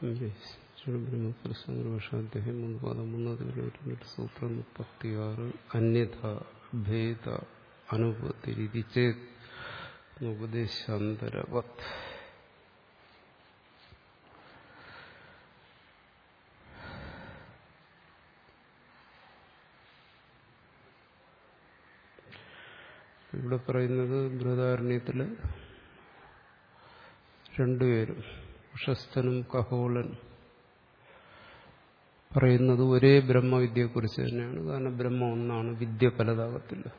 ബ്രഹ്മപുരുഷാദ്ദേഹം മൂന്ന് പാദം മൂന്നത് സൂത്രം മുപ്പത്തിയാറ് അന്യഥ ഭേദ അനുഭവത്തി രീതി ചേത് ഉപദേശാന്തരവത് ഇവിടെ പറയുന്നത് ബൃഹദാരണ്യത്തില് രണ്ടുപേരും ഉഷസ്ഥനും കഹോളൻ പറയുന്നത് ഒരേ ബ്രഹ്മവിദ്യയെക്കുറിച്ച് തന്നെയാണ് കാരണം ബ്രഹ്മം ഒന്നാണ് വിദ്യ പലതാകത്തില്ല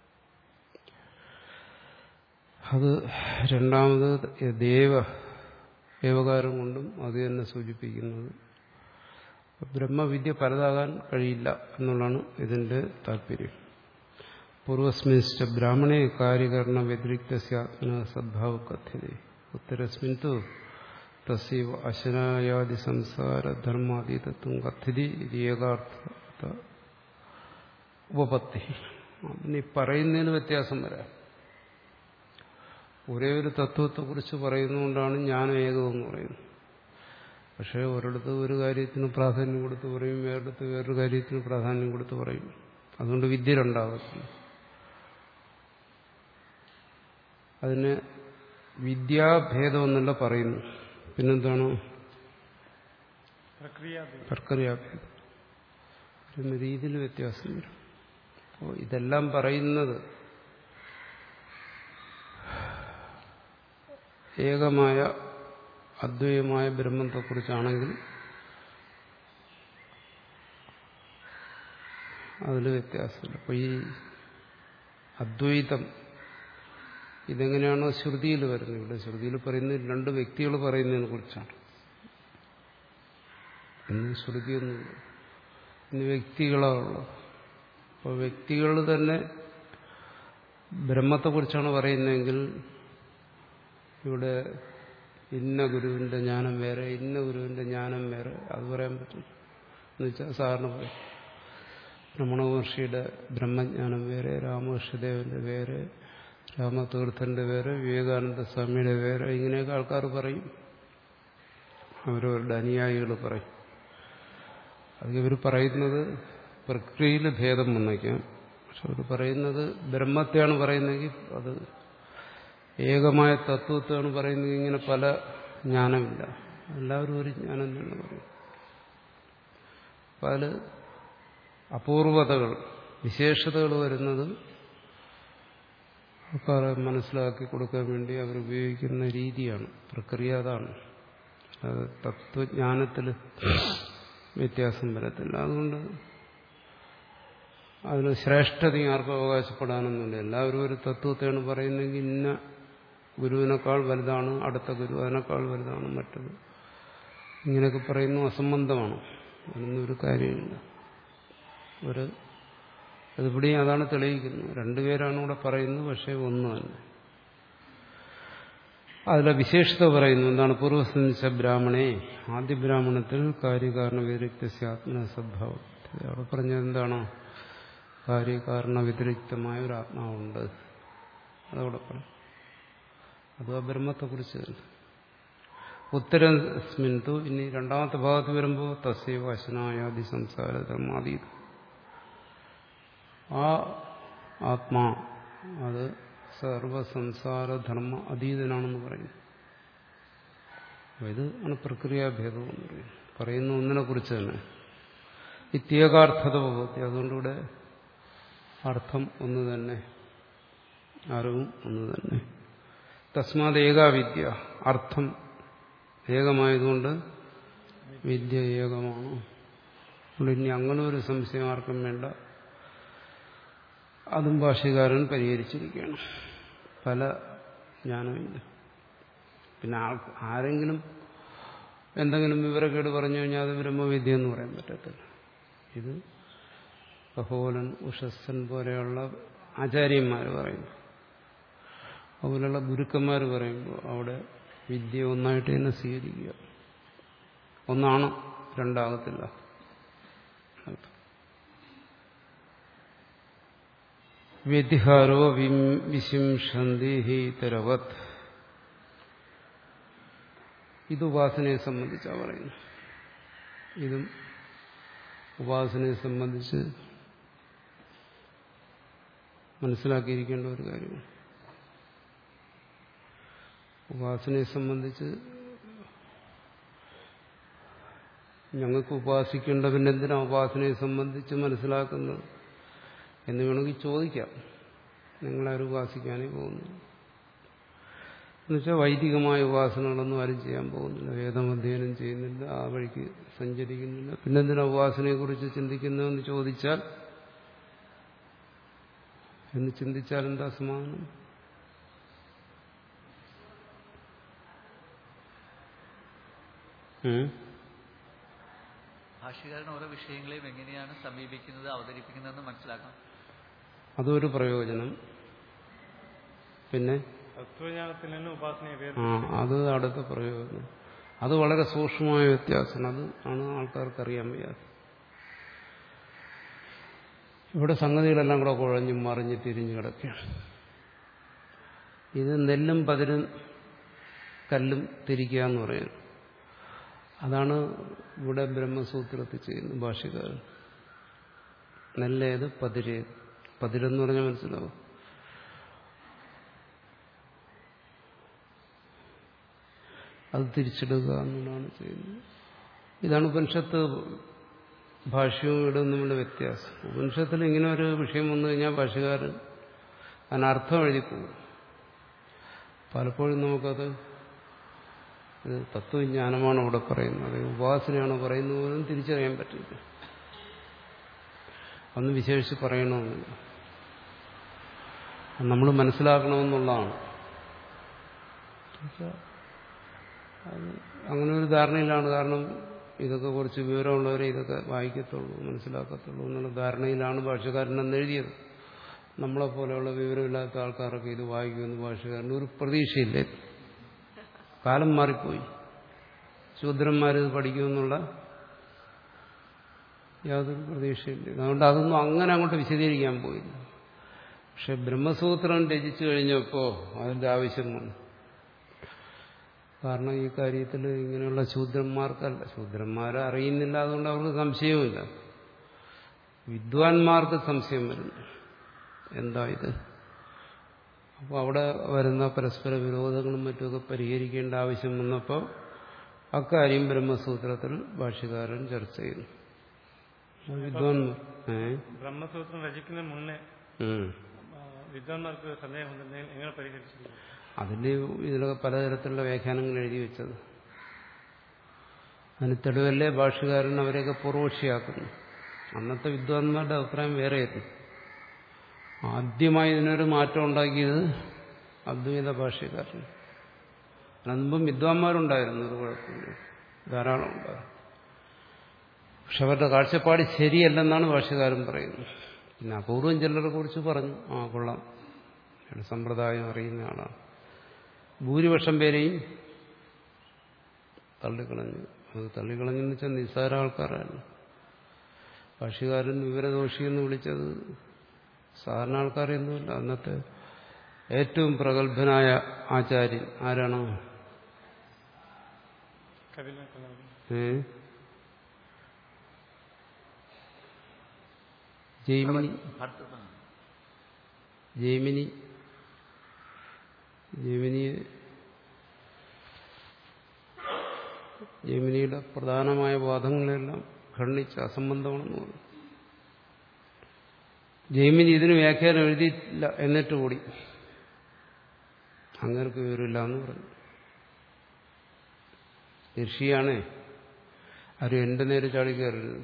അത് രണ്ടാമത് ദേവ ദേവകാരം കൊണ്ടും അത് തന്നെ സൂചിപ്പിക്കുന്നത് ബ്രഹ്മവിദ്യ പലതാകാൻ കഴിയില്ല എന്നുള്ളതാണ് ഇതിന്റെ താല്പര്യം പൂർവസ്മിൻസ്റ്റ ബ്രാഹ്മണേ കാര്യകരണ വ്യതിരിക്ത സദ്ഭാവ കഥ്യത ഉത്തരസ്മിൻ തു തസ്യവ അശനായാദി സംസാര ധർമാതീതത്വം കഥിതി ഏകാർത്ഥ ഉപപത്തി പിന്നെ ഈ പറയുന്നതിന് വ്യത്യാസം വരാം ഒരേ ഒരു തത്വത്തെക്കുറിച്ച് പറയുന്നതുകൊണ്ടാണ് ജ്ഞാനം ഏകമെന്ന് പറയുന്നത് പക്ഷേ ഒരിടത്ത് ഒരു കാര്യത്തിന് പ്രാധാന്യം കൊടുത്ത് പറയും വേറെടുത്ത് വേറൊരു കാര്യത്തിന് പ്രാധാന്യം കൊടുത്ത് പറയും അതുകൊണ്ട് വിദ്യയിലുണ്ടാകത്തില്ല അതിന് വിദ്യാഭേദം എന്നല്ല പറയുന്നു പിന്നെന്താണ് പ്രക്രിയാഭേദം പറയുന്ന രീതിയിൽ വ്യത്യാസം വരും അപ്പോൾ ഇതെല്ലാം പറയുന്നത് ഏകമായ അദ്വൈതമായ ബ്രഹ്മത്തെക്കുറിച്ചാണെങ്കിൽ അതിൽ വ്യത്യാസമില്ല അപ്പോൾ ഈ അദ്വൈതം ഇതെങ്ങനെയാണോ ശ്രുതിയിൽ വരുന്നത് ഇവിടെ ശ്രുതിയിൽ പറയുന്നത് രണ്ട് വ്യക്തികൾ പറയുന്നതിനെ കുറിച്ചാണ് ഇന്ന് ശ്രുതിയൊന്നുമില്ല ഇന്ന് വ്യക്തികളാണുള്ളത് അപ്പോൾ വ്യക്തികൾ തന്നെ ബ്രഹ്മത്തെക്കുറിച്ചാണ് പറയുന്നതെങ്കിൽ ഇവിടെ ഇന്ന ഗുരുവിന്റെ ജ്ഞാനം വേറെ ഇന്ന ഗുരുവിന്റെ ജ്ഞാനം വേറെ അത് പറയാൻ പറ്റില്ല എന്ന് വെച്ചാൽ സാറിന് പറയും രമണ മഹർഷിയുടെ ബ്രഹ്മജ്ഞാനം വേറെ രാമകൃഷ്ണദേവന്റെ വേറെ രാമതീർത്ഥന്റെ വേറെ വിവേകാനന്ദ സ്വാമിയുടെ വേറെ ഇങ്ങനെയൊക്കെ ആൾക്കാർ പറയും അവരവരുടെ അനുയായികൾ പറയും അത് ഇവർ പറയുന്നത് പ്രക്രിയയിൽ ഭേദം വന്നേക്കാം പക്ഷെ അവർ പറയുന്നത് ബ്രഹ്മത്തെയാണ് പറയുന്നതെങ്കിൽ അത് ഏകമായ തത്വത്തെയാണ് പറയുന്നത് ഇങ്ങനെ പല ജ്ഞാനമില്ല എല്ലാവരും ഒരു ജ്ഞാനം തന്നെ പറയും അപ്പം അതിൽ അപൂർവതകൾ വിശേഷതകൾ വരുന്നത് ആൾക്കാരെ മനസ്സിലാക്കി കൊടുക്കാൻ വേണ്ടി അവർ ഉപയോഗിക്കുന്ന രീതിയാണ് പ്രക്രിയ അതാണ് അത് തത്വജ്ഞാനത്തിൽ വ്യത്യാസം വരത്തില്ല അതുകൊണ്ട് അതിന് ശ്രേഷ്ഠതയും ആർക്കും അവകാശപ്പെടാനൊന്നുമില്ല എല്ലാവരും ഒരു തത്വത്തെയാണ് പറയുന്നതെങ്കിൽ ഇന്ന ഗുരുവിനേക്കാൾ വലുതാണ് അടുത്ത ഗുരു അതിനേക്കാൾ വലുതാണ് മറ്റത് ഇങ്ങനെയൊക്കെ പറയുന്നു അസംബന്ധമാണ് അതിനൊന്നും ഒരു കാര്യമില്ല ഒരു അതിവിടെയും അതാണ് തെളിയിക്കുന്നത് രണ്ടുപേരാണ് ഇവിടെ പറയുന്നത് പക്ഷേ ഒന്ന് തന്നെ അതിലെ വിശേഷത പറയുന്നു എന്താണ് പൂർവസംശ ബ്രാഹ്മണേ ആദ്യ ബ്രാഹ്മണത്തിൽ കാര്യകാരണ വ്യതിരിക്ത ആത്മന സദ്ഭാവം അവിടെ പറഞ്ഞത് എന്താണോ കാര്യകാരണ വ്യതിരിക്തമായ ഒരു ആത്മാവുണ്ട് അതവിടെ പറയും അത് ആ ബ്രഹ്മത്തെക്കുറിച്ച് തന്നെ ഉത്തരസ്മിൻതു ഇനി രണ്ടാമത്തെ ഭാഗത്ത് വരുമ്പോൾ തസ്യവ അശനായാദി സംസാര ധർമാതീതം ആ ആത്മാ അത് സർവസംസാരധർമ്മ അതീതനാണെന്ന് പറയുന്നു ഇത് ആണ് പ്രക്രിയാഭേദം എന്ന് പറയുന്നത് പറയുന്ന ഒന്നിനെ കുറിച്ച് തന്നെ ഇത്യേകാർത്ഥത ഭവത്തി അതുകൊണ്ടിവിടെ അർത്ഥം ഒന്ന് തന്നെ അറിവും ഒന്ന് തന്നെ തസ്മാത് ഏകാവിദ്യ അർത്ഥം ഏകമായതുകൊണ്ട് വിദ്യ ഏകമാണ് അതുകൊണ്ട് ഇനി അങ്ങനെ ഒരു സംശയം ആർക്കും വേണ്ട അതും ഭാഷ്യകാരൻ പരിഹരിച്ചിരിക്കുകയാണ് പല ജ്ഞാനമില്ല പിന്നെ ആൾ ആരെങ്കിലും എന്തെങ്കിലും വിവരക്കേട് പറഞ്ഞു കഴിഞ്ഞാൽ അത് ബ്രഹ്മവിദ്യ എന്ന് പറയാൻ പറ്റത്തില്ല ഇത് കഹോലൻ ഉഷസ്സൻ പോലെയുള്ള ആചാര്യന്മാർ പറയുന്നു അതുപോലെയുള്ള ഗുരുക്കന്മാർ പറയുമ്പോൾ അവിടെ വിദ്യ ഒന്നായിട്ട് തന്നെ സ്വീകരിക്കുക ഒന്നാണ് രണ്ടാകത്തില്ല വ്യതിഹാരോ വിശിംഷന്തി തരവത് ഇത് ഉപാസനയെ സംബന്ധിച്ചാണ് പറയുന്നത് ഇതും ഉപാസനയെ സംബന്ധിച്ച് മനസ്സിലാക്കിയിരിക്കേണ്ട ഒരു കാര്യമാണ് ഉപാസനയെ സംബന്ധിച്ച് ഞങ്ങൾക്ക് ഉപാസിക്കേണ്ട പിന്നെ എന്തിനാ ഉപാസനയെ സംബന്ധിച്ച് മനസ്സിലാക്കുന്നത് എന്ന് വേണമെങ്കിൽ ചോദിക്കാം നിങ്ങളാരും ഉപാസിക്കാനേ പോകുന്നു എന്നുവെച്ചാൽ വൈദികമായ ഉപാസനകളൊന്നും ആരും ചെയ്യാൻ പോകുന്നില്ല വേദമധ്യയനം ചെയ്യുന്നില്ല ആ വഴിക്ക് സഞ്ചരിക്കുന്നില്ല പിന്നെന്തിനാ ഉപാസനയെക്കുറിച്ച് ചിന്തിക്കുന്നതെന്ന് ചോദിച്ചാൽ എന്ന് ചിന്തിച്ചാൽ എന്താ സമാധാനം ഉം? ഭാഷ്യകാരൻ ഓരോ വിഷയങ്ങളെയും എങ്ങനെയാണ് സമീപിക്കുന്നത് അവതരിപ്പിക്കുന്നതെന്ന് മനസ്സിലാക്കണം അതൊരു പ്രയോജനം പിന്നെ തത്വജ്ഞാനത്തിൽ നിന്ന് ഉപാസനയെ വേർ ആ അത് അടുത്ത പ്രയോജനം അത് വളരെ സൂക്ഷ്മമായ വ്യത്യാസമാണ് അത് ആണ് ആൾക്കാർക്ക് അറിയാൻ വയ്യാതെ ഇവിടെ സംഗതികളെല്ലാം കൂടെ കുഴഞ്ഞും മറിഞ്ഞ് തിരിഞ്ഞു കിടക്കുകയാണ് ഇത് നെല്ലും പതിരും കല്ലും തിരിക്കുക എന്ന് പറയുന്നത് അതാണ് ഇവിടെ ബ്രഹ്മസൂത്രത്തിൽ ചെയ്യുന്നത് ഭാഷകാരൻ നെല്ലേത് പതിരേത് പതിരെന്ന് പറഞ്ഞാൽ മനസ്സിലാവും അത് തിരിച്ചിടുക എന്നുള്ളതാണ് ചെയ്യുന്നത് ഇതാണ് ഉപനിഷത്ത് ഭാഷ്യവും ഇവിടെ തമ്മിലുള്ള വ്യത്യാസം ഉപനിഷത്തിൽ ഇങ്ങനെ ഒരു വിഷയം വന്നു കഴിഞ്ഞാൽ ഭാഷകാരൻ അതിനർത്ഥം എഴുതിപ്പോകും പലപ്പോഴും നമുക്കത് ഇത് തത്വജ്ഞാനമാണ് അവിടെ പറയുന്നത് ഉപാസനയാണ് പറയുന്നത് പോലും തിരിച്ചറിയാൻ പറ്റില്ല അന്ന് വിശേഷിച്ച് പറയണമെന്നില്ല നമ്മൾ മനസ്സിലാക്കണമെന്നുള്ളതാണ് അത് അങ്ങനെ ഒരു ധാരണയിലാണ് കാരണം ഇതൊക്കെ കുറച്ച് വിവരമുള്ളവരെ ഇതൊക്കെ വായിക്കത്തുള്ളൂ മനസ്സിലാക്കത്തുള്ളൂ എന്നുള്ള ധാരണയിലാണ് ഭാഷകാരനെന്ന് എഴുതിയത് നമ്മളെപ്പോലെയുള്ള വിവരമില്ലാത്ത ആൾക്കാരൊക്കെ ഇത് വായിക്കുമെന്ന് ഭാഷകാരന് ഒരു പ്രതീക്ഷയില്ല കാലം മാറിപ്പോയി ശൂദ്രന്മാരിത് പഠിക്കുമെന്നുള്ള യാതൊരു പ്രതീക്ഷയില്ല അതുകൊണ്ട് അതൊന്നും അങ്ങനെ അങ്ങോട്ട് വിശദീകരിക്കാൻ പോയില്ല പക്ഷെ ബ്രഹ്മസൂത്രം രചിച്ചു കഴിഞ്ഞപ്പോൾ അതിന്റെ ആവശ്യം വന്നു കാരണം ഈ കാര്യത്തിൽ ഇങ്ങനെയുള്ള ശൂദ്രന്മാർക്കല്ല ശൂദ്രന്മാരെ അറിയുന്നില്ല അതുകൊണ്ട് അവർക്ക് സംശയവുമില്ല വിദ്വാൻമാർക്ക് സംശയം വരുന്നു എന്താ ഇത് അപ്പോൾ അവിടെ വരുന്ന പരസ്പര വിരോധങ്ങളും മറ്റുമൊക്കെ പരിഹരിക്കേണ്ട ആവശ്യം വന്നപ്പോൾ അക്കാര്യം ബ്രഹ്മസൂത്രത്തിൽ ഭാഷ്യകാരൻ ചർച്ച ചെയ്യുന്നു വിദ്വാൻമാർ ഏ ബ്രഹ്മസൂത്രം രചിക്കുന്നതിന് മുന്നേ ഉം. ആ, വിദ്വാൻമാർക്ക് സന്ദേഹം ഉണ്ടെങ്കിൽ എങ്ങനെ പരിഹരിച്ചിരിക്കും അതിൽ ഇതിലൊക്കെ പലതരത്തിലുള്ള വ്യാഖ്യാനങ്ങൾ എഴുതി വെച്ചത് അതിന് തെളിവല്ലേ ഭാഷകാരൻ അവരെയൊക്കെ പൂർവക്ഷിയാക്കുന്നു അന്നത്തെ വിദ്വാൻമാരുടെ അഭിപ്രായം വേറെയായിരുന്നു ആദ്യമായി ഇതിനൊരു മാറ്റം ഉണ്ടാക്കിയത് അദ്വൈത ഭാഷകാരൻ അതിനുമ്പും വിദ്വാൻമാരുണ്ടായിരുന്നു ഒരു കുഴപ്പമില്ല ധാരാളം ഉണ്ടായിരുന്നു പക്ഷെ അവരുടെ കാഴ്ചപ്പാട് ശരിയല്ലെന്നാണ് ഭാഷകാരൻ പറയുന്നത് പിന്നെ അപൂർവം ചിലരെ കുറിച്ച് പറഞ്ഞു ആ കൊള്ളാം അയാളുടെ സമ്പ്രദായം അറിയുന്ന ആളാണ് ഭൂരിപക്ഷം പേരെയും തള്ളിക്കളഞ്ഞു അത് തള്ളിക്കളഞ്ഞെന്ന് വെച്ചാൽ നിസ്സാര ആൾക്കാരാണ് ഭാഷകാരൻ വിവരദോഷി എന്ന് വിളിച്ചത് സാധാരണ ആൾക്കാരെയൊന്നുമില്ല അന്നത്തെ ഏറ്റവും പ്രഗത്ഭനായ ആചാര്യൻ ആരാണോ കപില കലാപം ഏ ജൈമിനി ഭർത്തൃ ജൈമിനി ജൈമിനിയെ ജൈമിനിയുടെ പ്രധാനമായ വാദങ്ങളെല്ലാം ഖണ്ഡിച്ച് അസംബന്ധമാണെന്ന് പറഞ്ഞു ജൈമിനി ഇതിന് വ്യാഖ്യാനം എഴുതിയില്ല എന്നിട്ട് കൂടി അങ്ങേർക്ക് വിവരമില്ല എന്ന് പറഞ്ഞു ഋഷിയാണേ ആരും എന്റെ നേരെ ചാടി കയറരുത്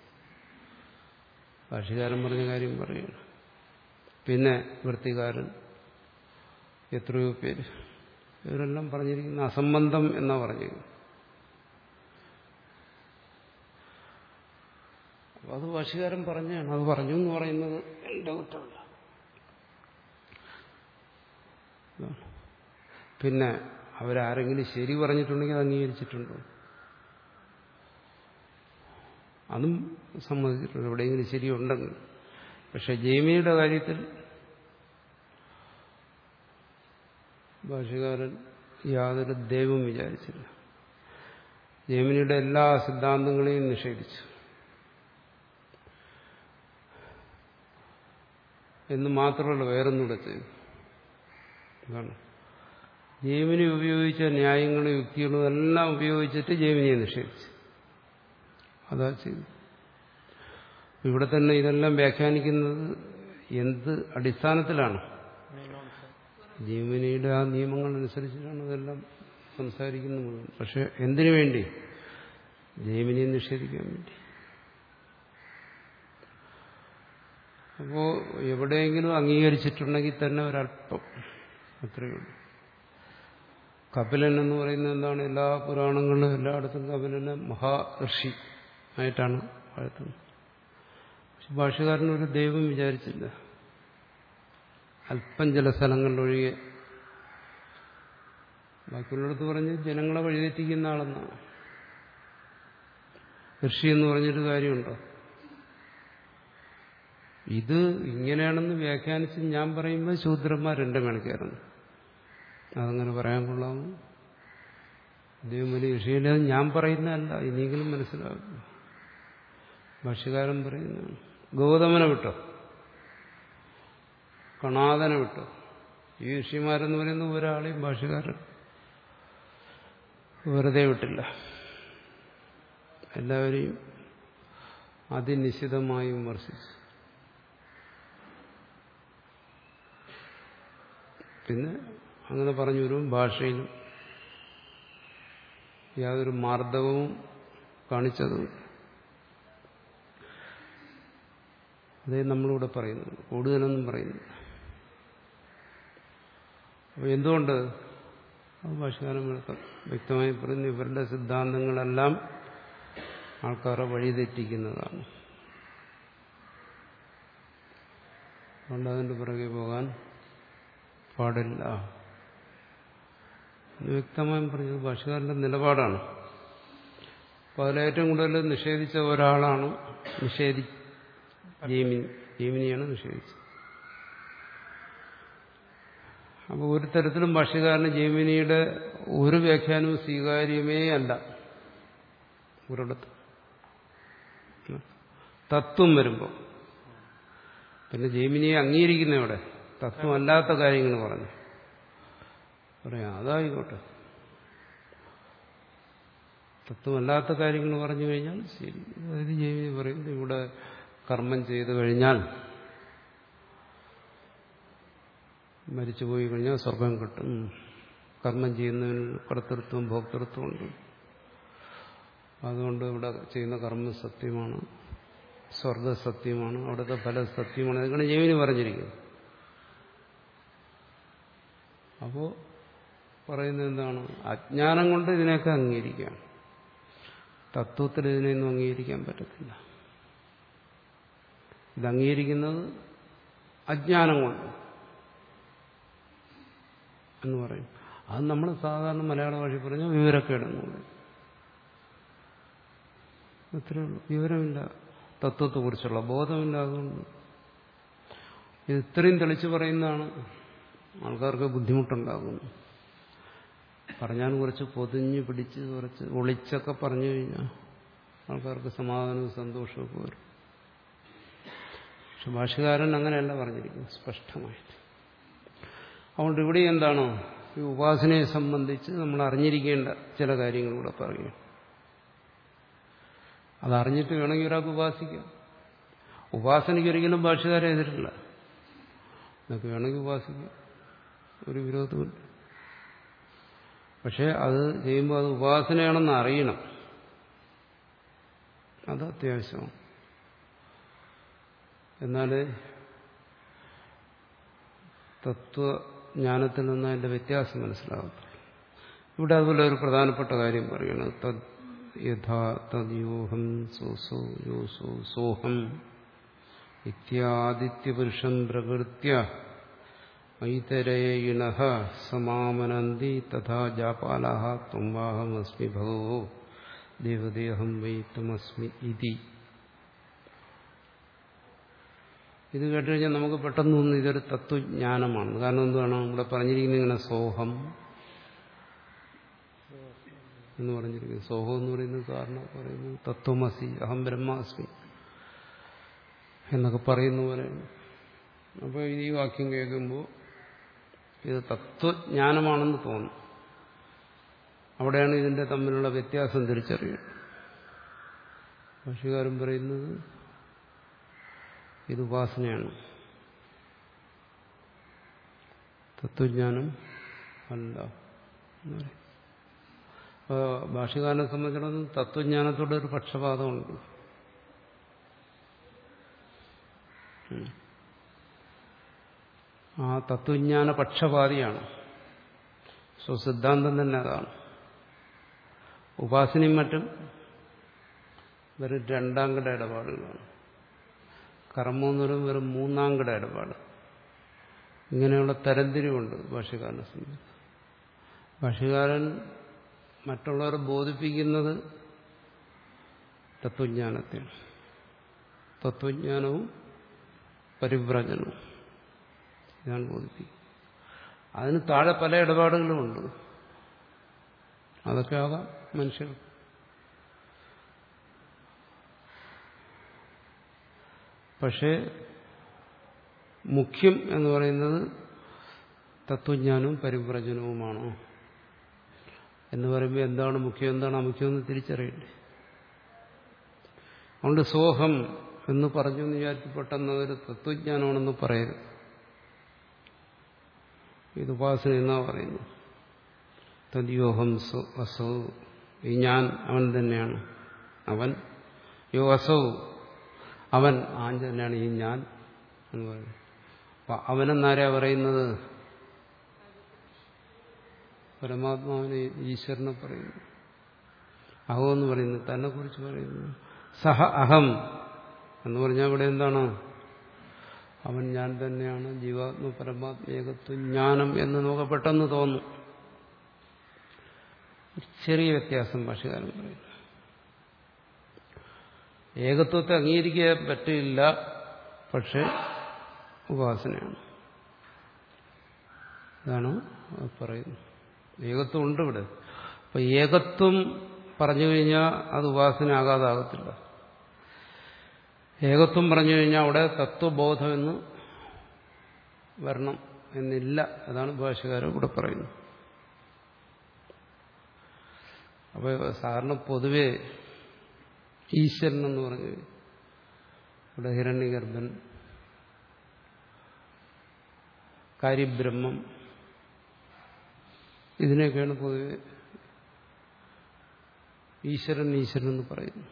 ഭാഷകാരൻ പറഞ്ഞ കാര്യം പറയുകയാണ് പിന്നെ വൃത്തികാരൻ എത്രയോ പേര് ഇവരെല്ലാം പറഞ്ഞിരിക്കുന്ന അസംബന്ധം എന്നാ പറഞ്ഞിരിക്കുന്നത് അപ്പൊ അത് ഭാഷകാരൻ പറഞ്ഞാണ് അത് പറഞ്ഞു എന്ന് പറയുന്നത് എന്റെ കുറ്റമല്ല ഇതാണ്. പിന്നെ അവരാരെങ്കിലും ശരി പറഞ്ഞിട്ടുണ്ടെങ്കിൽ അത് അംഗീകരിച്ചിട്ടുണ്ടോ അതും സമ്മതിച്ചിട്ടുണ്ട് എവിടെയെങ്കിലും ശരിയുണ്ടെങ്കിൽ പക്ഷെ ജൈമിയുടെ കാര്യത്തിൽ ഭാഷകാരൻ യാതൊരു ദൈവം വിചാരിച്ചില്ല ജൈമിനിയുടെ എല്ലാ സിദ്ധാന്തങ്ങളെയും നിഷേധിച്ചു എന്ന് മാത്രമല്ല വേറൊന്നുകൂടെ ചെയ്തു അതാണ് ജൈമിനി ഉപയോഗിച്ച ന്യായങ്ങളും യുക്തികളും എല്ലാം ഉപയോഗിച്ചിട്ട് ജൈമിനിയെ നിഷേധിച്ചു അതാ ചെയ്തു ഇവിടെ തന്നെ ഇതെല്ലാം വ്യാഖ്യാനിക്കുന്നത് എന്ത് അടിസ്ഥാനത്തിലാണ് ജീവനിയുടെ ആ നിയമങ്ങൾ അനുസരിച്ചിട്ടാണ് ഇതെല്ലാം സംസാരിക്കുന്നത് മുഴുവൻ പക്ഷെ എന്തിനു വേണ്ടി ജൈമിനിയെ നിഷേധിക്കാൻ വേണ്ടി അപ്പോ എവിടെയെങ്കിലും അംഗീകരിച്ചിട്ടുണ്ടെങ്കിൽ തന്നെ ഒരല്പം അത്രയേ ഉള്ളൂ കപിലൻ എന്ന് പറയുന്നത് എന്താണ് എല്ലാ പുരാണങ്ങളിലും എല്ലായിടത്തും കപിലനെ മഹാഋഷി ആയിട്ടാണ് വാഴ്ത്തുന്നത് പക്ഷെ ഭാഷകാരൻ ഒരു ദൈവം വിചാരിച്ചില്ല അല്പം ചില സ്ഥലങ്ങളിലൊഴികെ ബാക്കിയുള്ളിടത്ത് പറഞ്ഞ് ജനങ്ങളെ വഴിതെറ്റിക്കുന്ന ആളെന്നാണ് ഋഷി എന്ന് പറഞ്ഞൊരു കാര്യമുണ്ടോ ഇത് ഇങ്ങനെയാണെന്ന് വ്യാഖ്യാനിച്ച് ഞാൻ പറയുമ്പോൾ ശൂദ്രന്മാർ എന്റെ മേണിക്കായിരുന്നു അതങ്ങനെ പറയാൻ കൊള്ളാമോ ദൈവം വലിയ ഋഷിയില്ല ഞാൻ പറയുന്നതല്ല ഇനിയെങ്കിലും മനസ്സിലാകും ഭാഷ്യകാരൻ പറയുന്നതാണ് ഗൗതമനെ വിട്ടോ കണാദനെ വിട്ടോ ഈ ഋഷിമാരെന്ന് പറയുന്ന ഒരാളെയും ഭാഷകാരൻ വെറുതെ വിട്ടില്ല എല്ലാവരെയും അതിനിശ്ചിതമായി വിമർശിച്ചു പിന്നെ അങ്ങനെ പറഞ്ഞു വരും ഭാഷയിലും യാതൊരു മാർദ്ദവവും കാണിച്ചതും അതേ നമ്മളിവിടെ പറയുന്നു കൂടുതലൊന്നും പറയുന്നു അപ്പോൾ എന്തുകൊണ്ട് അത് ഭാഷകാരൻ വ്യക്തമായി പറയുന്നു ഇവരുടെ സിദ്ധാന്തങ്ങളെല്ലാം ആൾക്കാരെ വഴിതെറ്റിക്കുന്നതാണ് അതുകൊണ്ട് അതിൻ്റെ പിറകെ പോകാൻ പാടില്ല എന്ന് വ്യക്തമായും പറഞ്ഞത് ഭാഷകാരന്റെ നിലപാടാണ് അപ്പോൾ അതിലേറ്റവും കൂടുതൽ നിഷേധിച്ച ഒരാളാണ് നിഷേധി ജൈമിനി ജൈമിനിയാണ് നിഷേധിച്ചത് അപ്പോൾ ഒരു തരത്തിലും ഭാഷ്യകാരന് ജൈമിനിയുടെ ഒരു വ്യാഖ്യാനവും സ്വീകാര്യമേ അല്ല ഒരിടത്ത് തത്വം വരുമ്പോൾ പിന്നെ ജൈമിനിയെ അംഗീകരിക്കുന്ന ഇവിടെ തത്വമല്ലാത്ത കാര്യങ്ങൾ പറഞ്ഞു പറയാം അതായിക്കോട്ടെ തത്വമല്ലാത്ത കാര്യങ്ങൾ പറഞ്ഞു കഴിഞ്ഞാൽ ശരി അതായത് ജൈമിനി പറയുന്നത് ഇവിടെ കർമ്മം ചെയ്തു കഴിഞ്ഞാൽ മരിച്ചുപോയി കഴിഞ്ഞാൽ സ്വർഗം കിട്ടും കർമ്മം ചെയ്യുന്നതിന് കർത്തൃത്വം ഭോക്തൃത്വം ഉണ്ട് അതുകൊണ്ട് ഇവിടെ ചെയ്യുന്ന കർമ്മം സത്യമാണ് സ്വർഗ സത്യമാണ് അവിടുത്തെ ഫലം സത്യമാണ് ഇതൊക്കെയാണ് ജൈവിനി പറഞ്ഞിരിക്കുന്നത് അപ്പോ പറയുന്നത് എന്താണ് അജ്ഞാനം കൊണ്ട് ഇതിനെയൊക്കെ അംഗീകരിക്കാം തത്വത്തിൽ ഇതിനെയൊന്നും അംഗീകരിക്കാൻ പറ്റത്തില്ല ഇത് അംഗീകരിക്കുന്നത് അജ്ഞാനം കൊണ്ട് എന്ന് പറയും അത് നമ്മൾ സാധാരണ മലയാള ഭാഷ പറഞ്ഞാൽ വിവരക്കേടെന്ന് പറയും അത്രേ ഉള്ളൂ വിവരമില്ല തത്വത്തെക്കുറിച്ചുള്ള ബോധമില്ല അതുകൊണ്ട് ഇത് ഇത്രയും തെളിച്ചു പറയുന്നതാണ് ആൾക്കാർക്ക് ബുദ്ധിമുട്ടുണ്ടാകുന്നു പറഞ്ഞാൽ കുറച്ച് പൊതിഞ്ഞ് പിടിച്ച് കുറച്ച് ഒളിച്ചൊക്കെ പറഞ്ഞു കഴിഞ്ഞാൽ ആൾക്കാർക്ക് സമാധാനവും സന്തോഷമൊക്കെ വരും പക്ഷെ ഭാഷകാരൻ അങ്ങനെയല്ല പറഞ്ഞിരിക്കുന്നത് സ്പഷ്ടമായിട്ട് അതുകൊണ്ട് ഇവിടെ എന്താണോ ഈ ഉപാസനയെ സംബന്ധിച്ച് നമ്മൾ അറിഞ്ഞിരിക്കേണ്ട ചില കാര്യങ്ങളിലൂടെ പറയുക അതറിഞ്ഞിട്ട് വേണമെങ്കിൽ ഒരാൾക്ക് ഉപാസിക്കാം ഉപാസനയ്ക്ക് ഒരിക്കലും ഭാഷകാരെ എതിരില്ല എന്നൊക്കെ വേണമെങ്കിൽ ഉപാസിക്കാം ഒരു വിരോധമില്ല പക്ഷെ അത് ചെയ്യുമ്പോൾ അത് ഉപാസനയാണെന്ന് അറിയണം അത് അത്യാവശ്യമാണ് എന്നാൽ തത്വജ്ഞാനത്തിൽ നിന്ന് അതിന്റെ വ്യത്യാസം മനസ്സിലാകത്തുള്ളൂ ഇവിടെ അതുപോലെ ഒരു പ്രധാനപ്പെട്ട കാര്യം പറയണം തദ് യഥാ തദ്യോഹം സോസോ യോസോ സോഹം ഇത്യാദിത്യപുരുഷം പ്രകൃത്യ ഐതരയിണ സമാമനന്തി തഥാ ജാപാല ത്വംവാഹമസ്മി ഭഗവോ ദേവദേഹം വൈ ത്വമസ്മി ഇതി ഇത് കേട്ട് കഴിഞ്ഞാൽ നമുക്ക് പെട്ടെന്ന് തോന്നുന്നു ഇതൊരു തത്വജ്ഞാനമാണ് കാരണം എന്താണ് ഇവിടെ പറഞ്ഞിരിക്കുന്നത് ഇങ്ങനെ സോഹം എന്ന് പറഞ്ഞിരിക്കുന്നത് സോഹം എന്ന് പറയുന്നത് കാരണം പറയുന്നത് തത്വമസി അഹം ബ്രഹ്മാസ്മി എന്നൊക്കെ പറയുന്ന പോലെ അപ്പോൾ ഈ വാക്യം കേൾക്കുമ്പോൾ ഇത് തത്വജ്ഞാനമാണെന്ന് തോന്നും അവിടെയാണ് ഇതിന്റെ തമ്മിലുള്ള വ്യത്യാസം തിരിച്ചറിയുന്നത് ഭാഷകാരൻ പറയുന്നത് ഇത് ഉപാസനയാണ് തത്വജ്ഞാനം അല്ല എന്ന് പറയും അപ്പോൾ ഭാഷകാരനെ സംബന്ധിച്ചിടത്തോളം തത്വജ്ഞാനത്തോടെ ഒരു പക്ഷപാതമുണ്ട് ഉം. ആ തത്വജ്ഞാന പക്ഷപാതിയാണ് സ്വസിദ്ധാന്തം തന്നെ അതാണ് ഉപാസനയും മറ്റും വെറും രണ്ടാം കിട ഇടപാടുകളാണ് കർമ്മം എന്ന് പറയുമ്പോൾ വെറും മൂന്നാം കിട ഇടപാട് ഇങ്ങനെയുള്ള തരംതിരിവുണ്ട് ഭാഷകാരനെ സംബന്ധിച്ച് ഭാഷകാരൻ മറ്റുള്ളവരെ ബോധിപ്പിക്കുന്നത് തത്വജ്ഞാനത്തെയാണ് തത്വജ്ഞാനവും പരിവ്രജനവും ഇതാണ് ബോധിപ്പിക്കുന്നത് അതിന് താഴെ പല ഇടപാടുകളുമുണ്ട് അതൊക്കെ ആകാം മനുഷ്യർ പക്ഷേ മുഖ്യം എന്ന് പറയുന്നത് തത്വജ്ഞാനവും പരിവ്രജനവുമാണോ എന്ന് പറയുമ്പോൾ എന്താണ് മുഖ്യം എന്താണ് അമുഖ്യം എന്ന് തിരിച്ചറിയണ്ടേ അതുകൊണ്ട് സോഹം എന്ന് പറഞ്ഞു എന്ന് വിചാരിച്ച് പെട്ടെന്ന് അതൊരു തത്വജ്ഞാനമാണെന്ന് പറയരുത് ഇത് ഉപാസന എന്നാ പറയുന്നു തദ്യോഹം സോ അസൗ ഈ ഞാൻ അവൻ തന്നെയാണ് അവൻ യോ അസൗ അവൻ ആൻ തന്നെയാണ് ഈ ഞാൻ എന്ന് പറയുന്നത് അപ്പൊ അവനെന്നാരാ പറയുന്നത് പരമാത്മാവിനെ ഈശ്വരനെ പറയുന്നു അഹോ എന്ന് പറയുന്നു തന്നെ കുറിച്ച് പറയുന്നു സഹ അഹം എന്ന് പറഞ്ഞാൽ ഇവിടെ എന്താണ് അവൻ ഞാൻ തന്നെയാണ് ജീവാത്മ പരമാത്മ ഏകത്വം ജ്ഞാനം എന്ന് നമുക്ക് പെട്ടെന്ന് തോന്നും ഒരു ചെറിയ വ്യത്യാസം ഭാഷകാരൻ പറയുന്നു ഏകത്വത്തെ അംഗീകരിക്കാൻ പറ്റില്ല പക്ഷെ ഉപാസനയാണ് ഇതാണ് പറയുന്നത് ഏകത്വം ഉണ്ട് ഇവിടെ അപ്പൊ ഏകത്വം പറഞ്ഞു കഴിഞ്ഞാൽ അത് ഉപാസന ആകാതാകത്തില്ല ഏകത്വം പറഞ്ഞു കഴിഞ്ഞാൽ അവിടെ തത്വബോധം എന്ന് വരണം എന്നില്ല അതാണ് ഭാഷകാരൻ ഇവിടെ പറയുന്നത് അപ്പോൾ സാറിന് പൊതുവെ ഈശ്വരൻ എന്ന് പറഞ്ഞു ഇവിടെ ഹിരണ്യഗർഭൻ കാര്യബ്രഹ്മം ഇതിനെയൊക്കെയാണ് പൊതുവെ ഈശ്വരൻ ഈശ്വരൻ എന്ന് പറയുന്നു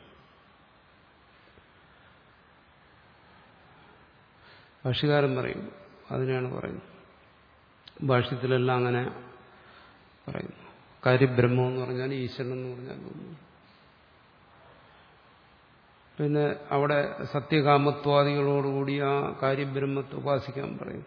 ഭാഷ്യകാരൻ പറയും അതിനെയാണ് പറയുന്നത് ഭാഷ്യത്തിലെല്ലാം അങ്ങനെ പറയുന്നു കാര്യബ്രഹ്മം എന്ന് പറഞ്ഞാൽ ഈശ്വരൻ എന്ന് പറഞ്ഞാൽ ഒന്നും പിന്നെ അവിടെ സത്യകാമത്വാദികളോടുകൂടി ആ കാര്യബ്രഹ്മത്തെ ഉപാസിക്കാൻ പറയും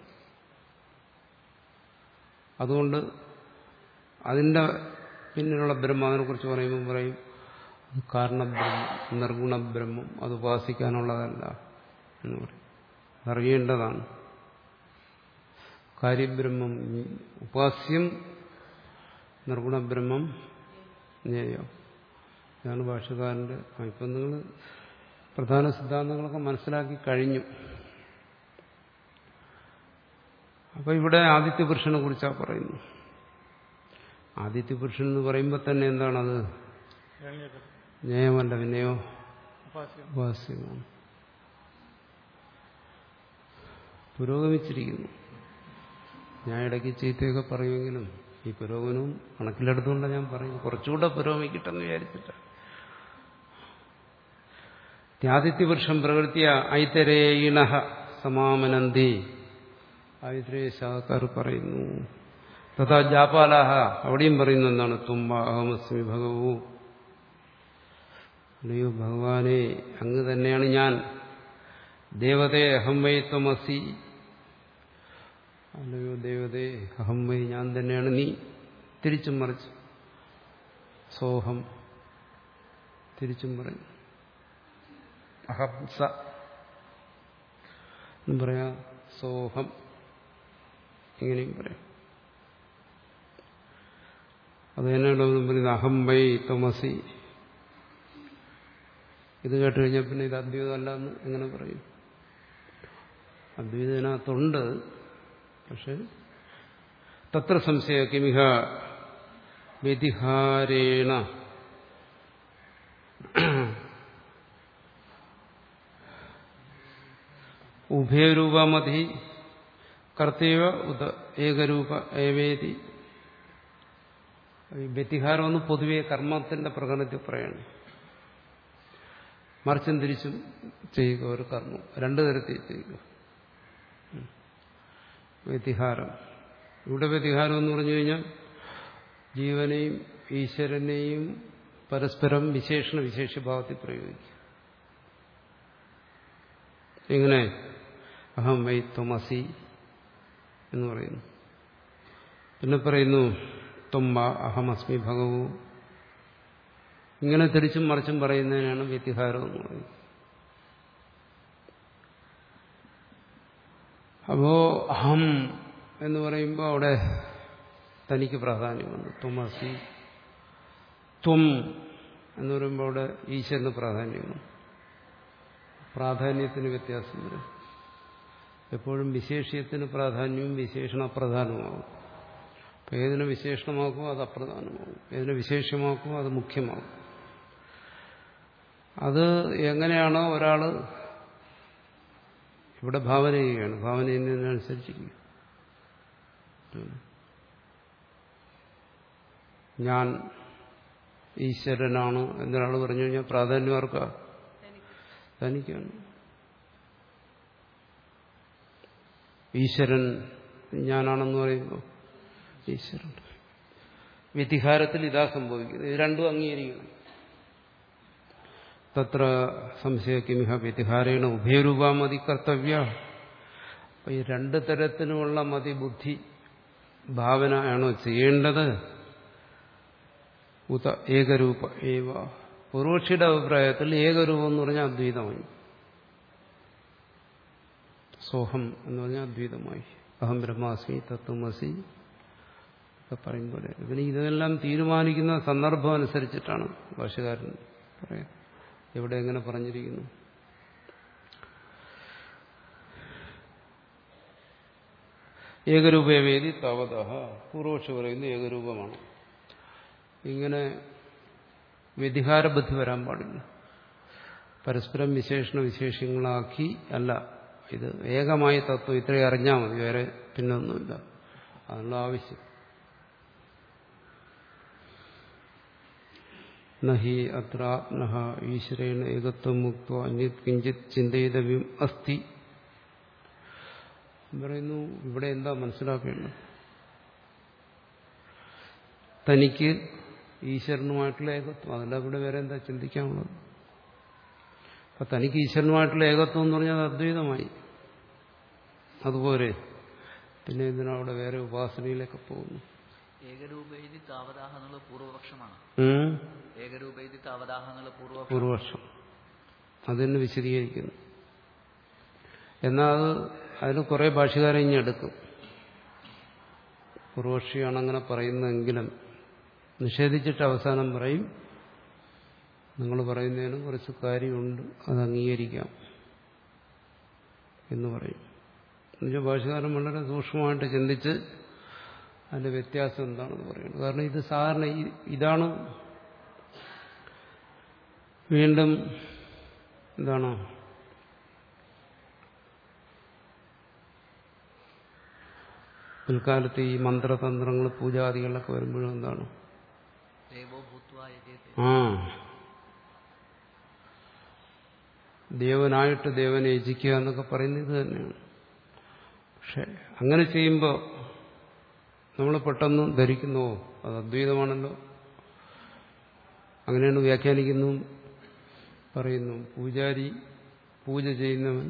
അതുകൊണ്ട് അതിന്റെ പിന്നിലുള്ള ബ്രഹ്മം അതിനെക്കുറിച്ച് പറയുമ്പോൾ പറയും അത് കാരണബ്രഹ്മം നിർഗുണബ്രഹ്മം അത് ഉപാസിക്കാനുള്ളതല്ല എന്ന് പറയും അറിയേണ്ടതാണ് കാര്യബ്രഹ്മം ഉപാസ്യം നിർഗുണബ്രഹ്മം ജ്ഞേയം ഇതാണ് ഭാഷകാരന്റെ ഇപ്പം നിങ്ങൾ പ്രധാന സിദ്ധാന്തങ്ങളൊക്കെ മനസ്സിലാക്കി കഴിഞ്ഞു അപ്പൊ ഇവിടെ ആദിത്യപുരുഷനെ കുറിച്ചാണ് പറയുന്നു ആദിത്യപുരുഷൻ എന്ന് പറയുമ്പോൾ തന്നെ എന്താണത് ഹിരണ്യഗർഭൻ ജ്ഞേയമല്ല പിന്നെയോ ഉപാസ്യം ഉപാസ്യമാണ് പുരോഗമിച്ചിരിക്കുന്നു ഞാൻ ഇടയ്ക്ക് ചീത്തയൊക്കെ പറയുമെങ്കിലും ഈ പുരോഗമനവും കണക്കിലെടുത്തുകൊണ്ട് ഞാൻ പറയും കുറച്ചുകൂടെ പുരോഗമിക്കട്ടെന്ന് വിചാരിച്ചിട്ട് ത്യാദിത്യവൃക്ഷം പ്രകൃതിയ ഐതരേയിണ സമാമനന്തി ഐതരേയ ശാഖക്കാർ പറയുന്നു തഥാ ജാപാലാഹ അവിടെയും പറയുന്നു എന്താണ് തുമ്പ അഹമസ്മി ഭഗവു അല്ലയോ ഭഗവാനെ അങ്ങ് തന്നെയാണ് ഞാൻ ദേവതേ അഹം വൈ ത്വമസി അല്ലയോ ദേവതേ അഹം വൈ ഞാൻ തന്നെയാണ് നീ തിരിച്ചും മറിച്ച് സോഹം തിരിച്ചും പറയും അഹംസ എന്ന് പറയാ സോഹം ഇങ്ങനെയും പറയാം അത് തന്നെയാണ് പറയുന്നത് അഹം വൈ തമസി ഇത് കേട്ട് കഴിഞ്ഞാൽ പിന്നെ ഇത് അദ്വൈതമല്ല എന്ന് എങ്ങനെ പറയും അദ്വൈതത്തിനകത്തുണ്ട് പക്ഷെ തത്ര സംശയ കിമിഹ വ്യതിഹാരേണ ഉഭയരൂപമതി കർത്തവ ഉദ ഏകരൂപ ഏവേതി ഈ വ്യതിഹാരം എന്ന് പൊതുവെ കർമ്മത്തിന്റെ പ്രകടനത്തിൽ പറയണം മറിച്ചും തിരിച്ചും ചെയ്യുക ഒരു കർമ്മം രണ്ടു തരത്തിൽ ചെയ്യുക വ്യതിഹാരം ഇവിടെ വ്യതിഹാരം എന്ന് പറഞ്ഞു കഴിഞ്ഞാൽ ജീവനെയും ഈശ്വരനെയും പരസ്പരം വിശേഷണ വിശേഷഭാവത്തിൽ പ്രയോഗിക്കുക എങ്ങനെ അഹം വൈ ത്വമസി എന്ന് പറയുന്നു പിന്നെ പറയുന്നു ത്വമ്പ അഹമസ്മി ഭഗവു ഇങ്ങനെ തിരിച്ചും മറിച്ചും പറയുന്നതിനാണ് വ്യതിഹാരം എന്ന് പറയുന്നത് അപ്പോ അഹം എന്ന് പറയുമ്പോൾ അവിടെ തനിക്ക് പ്രാധാന്യമുണ്ട് ത്വമസി ത്വം എന്ന് പറയുമ്പോൾ അവിടെ ഈശ്വരന് പ്രാധാന്യമാണ് പ്രാധാന്യത്തിന് വ്യത്യാസം വരും എപ്പോഴും വിശേഷ്യത്തിന് പ്രാധാന്യവും വിശേഷണ അപ്രധാനമാകും അപ്പം ഏതിനെ വിശേഷണമാക്കുമോ അത് അപ്രധാനമാകും ഏതിനെ വിശേഷമാക്കുമോ അത് മുഖ്യമാകും അത് എങ്ങനെയാണോ ഒരാൾ ഇവിടെ ഭാവന ചെയ്യുകയാണ് ഭാവന ചെയ്യുന്നതിനനുസരിച്ചിരിക്കും ഞാൻ ഈശ്വരനാണ് എന്നൊരാൾ പറഞ്ഞു കഴിഞ്ഞാൽ പ്രാധാന്യം ആർക്കാ തനിക്കാണ് ഈശ്വരൻ ഞാനാണെന്ന് പറയുമ്പോൾ ഈശ്വരൻ വ്യതിഹാരത്തിൽ ഇതാ സംഭവിക്കുന്നത് ഇത് രണ്ടും അംഗീകരിക്കണം തത്ര സംശയ കിമിഹ വ്യതിഹാരേണ ഉഭയരൂപാമതി കർത്തവ്യ അപ്പൊ ഈ രണ്ട് തരത്തിലുമുള്ള മതി ബുദ്ധി ഭാവന ആണോ ചെയ്യേണ്ടത് ഉത ഏകരൂപ ഏവ പൂർവക്ഷിയുടെ അഭിപ്രായത്തിൽ ഏകരൂപം എന്ന് പറഞ്ഞാൽ അദ്വൈതമായി സോഹം എന്ന് പറഞ്ഞാൽ അദ്വൈതമായി അഹം ബ്രഹ്മാസ്മി തത്വമസി ഒക്കെ പറയും പോലെ ഇതിന് ഇതെല്ലാം തീരുമാനിക്കുന്ന സന്ദർഭം അനുസരിച്ചിട്ടാണ് ഭാഷകാരൻ പറയാം എവിടെ എങ്ങനെ പറഞ്ഞിരിക്കുന്നു ഏകരൂപവേദി താവത പൂർവക്ഷ പറയുന്നത് ഏകരൂപമാണ് ഇങ്ങനെ വ്യതിഹാരബുദ്ധി വരാൻ പാടില്ല പരസ്പരം വിശേഷണ വിശേഷങ്ങളാക്കി അല്ല ഇത് ഏകമായ തത്വം ഇത്രയും അറിഞ്ഞാൽ മതി വേറെ പിന്നൊന്നുമില്ല അതിനുള്ള ആവശ്യം നഹി അത്ര ആത്മന ഈശ്വരേണ ഏകത്വം മുക്ത അന്യത് കിഞ്ചിത് ചിന്തയിതവ്യം അസ്ഥി പറയുന്നു ഇവിടെ എന്താ മനസ്സിലാക്കേണ്ടത് തനിക്ക് ഈശ്വരനുമായിട്ടുള്ള ഏകത്വം അതല്ല ഇവിടെ വേറെ എന്താ ചിന്തിക്കാനുള്ളത് അപ്പൊ തനിക്ക് ഈശ്വരനുമായിട്ടുള്ള ഏകത്വം എന്ന് പറഞ്ഞാൽ അത് അദ്വൈതമായി അതുപോലെ പിന്നെ എന്തിനാ അവിടെ വേറെ ഉപാസനയിലൊക്കെ പോകുന്നു ഏകരൂപേതി താവതാഹ എന്നുള്ള പൂർവപക്ഷമാണ് ഉം? ഏകരൂപേതി താവതാഹ എന്നുള്ള പൂർവപക്ഷം പൂർവക്ഷം അതിന് വിശദീകരിക്കുന്നു എന്നാൽ അത് അതിന് കുറെ ഭാഷകാരെ ഇനി എടുക്കും പൂർവക്ഷിയാണ് അങ്ങനെ പറയുന്നതെങ്കിലും നിഷേധിച്ചിട്ട് അവസാനം പറയും നിങ്ങൾ പറയുന്നതിന് കുറച്ച് കാര്യമുണ്ട് അത് അംഗീകരിക്കാം എന്ന് പറയും എന്നുവെച്ചാൽ ഭാഷകാരൻ വളരെ സൂക്ഷ്മമായിട്ട് ചിന്തിച്ച് അതിന്റെ വ്യത്യാസം എന്താണെന്ന് പറയുന്നത് കാരണം ഇത് സാധാരണ ഈ- ഇതാണ് വീണ്ടും എന്താണ് പിൽക്കാലത്ത് ഈ മന്ത്രതന്ത്രങ്ങൾ പൂജാദികളൊക്കെ വരുമ്പോഴും എന്താണ് ദേവോ ഭൂത്വ യജേതേ ആ ദേവനായിട്ട് ദേവനെ യജിക്കുക എന്നൊക്കെ പറയുന്നത് ഇത് തന്നെയാണ് പക്ഷെ അങ്ങനെ ചെയ്യുമ്പോൾ നമ്മൾ പെട്ടെന്ന് ധരിക്കുന്നു അത് അദ്വൈതമാണല്ലോ അങ്ങനെയാണ് വ്യാഖ്യാനിക്കുന്നു പറയുന്നു പൂജാരി പൂജ ചെയ്യുന്നവൻ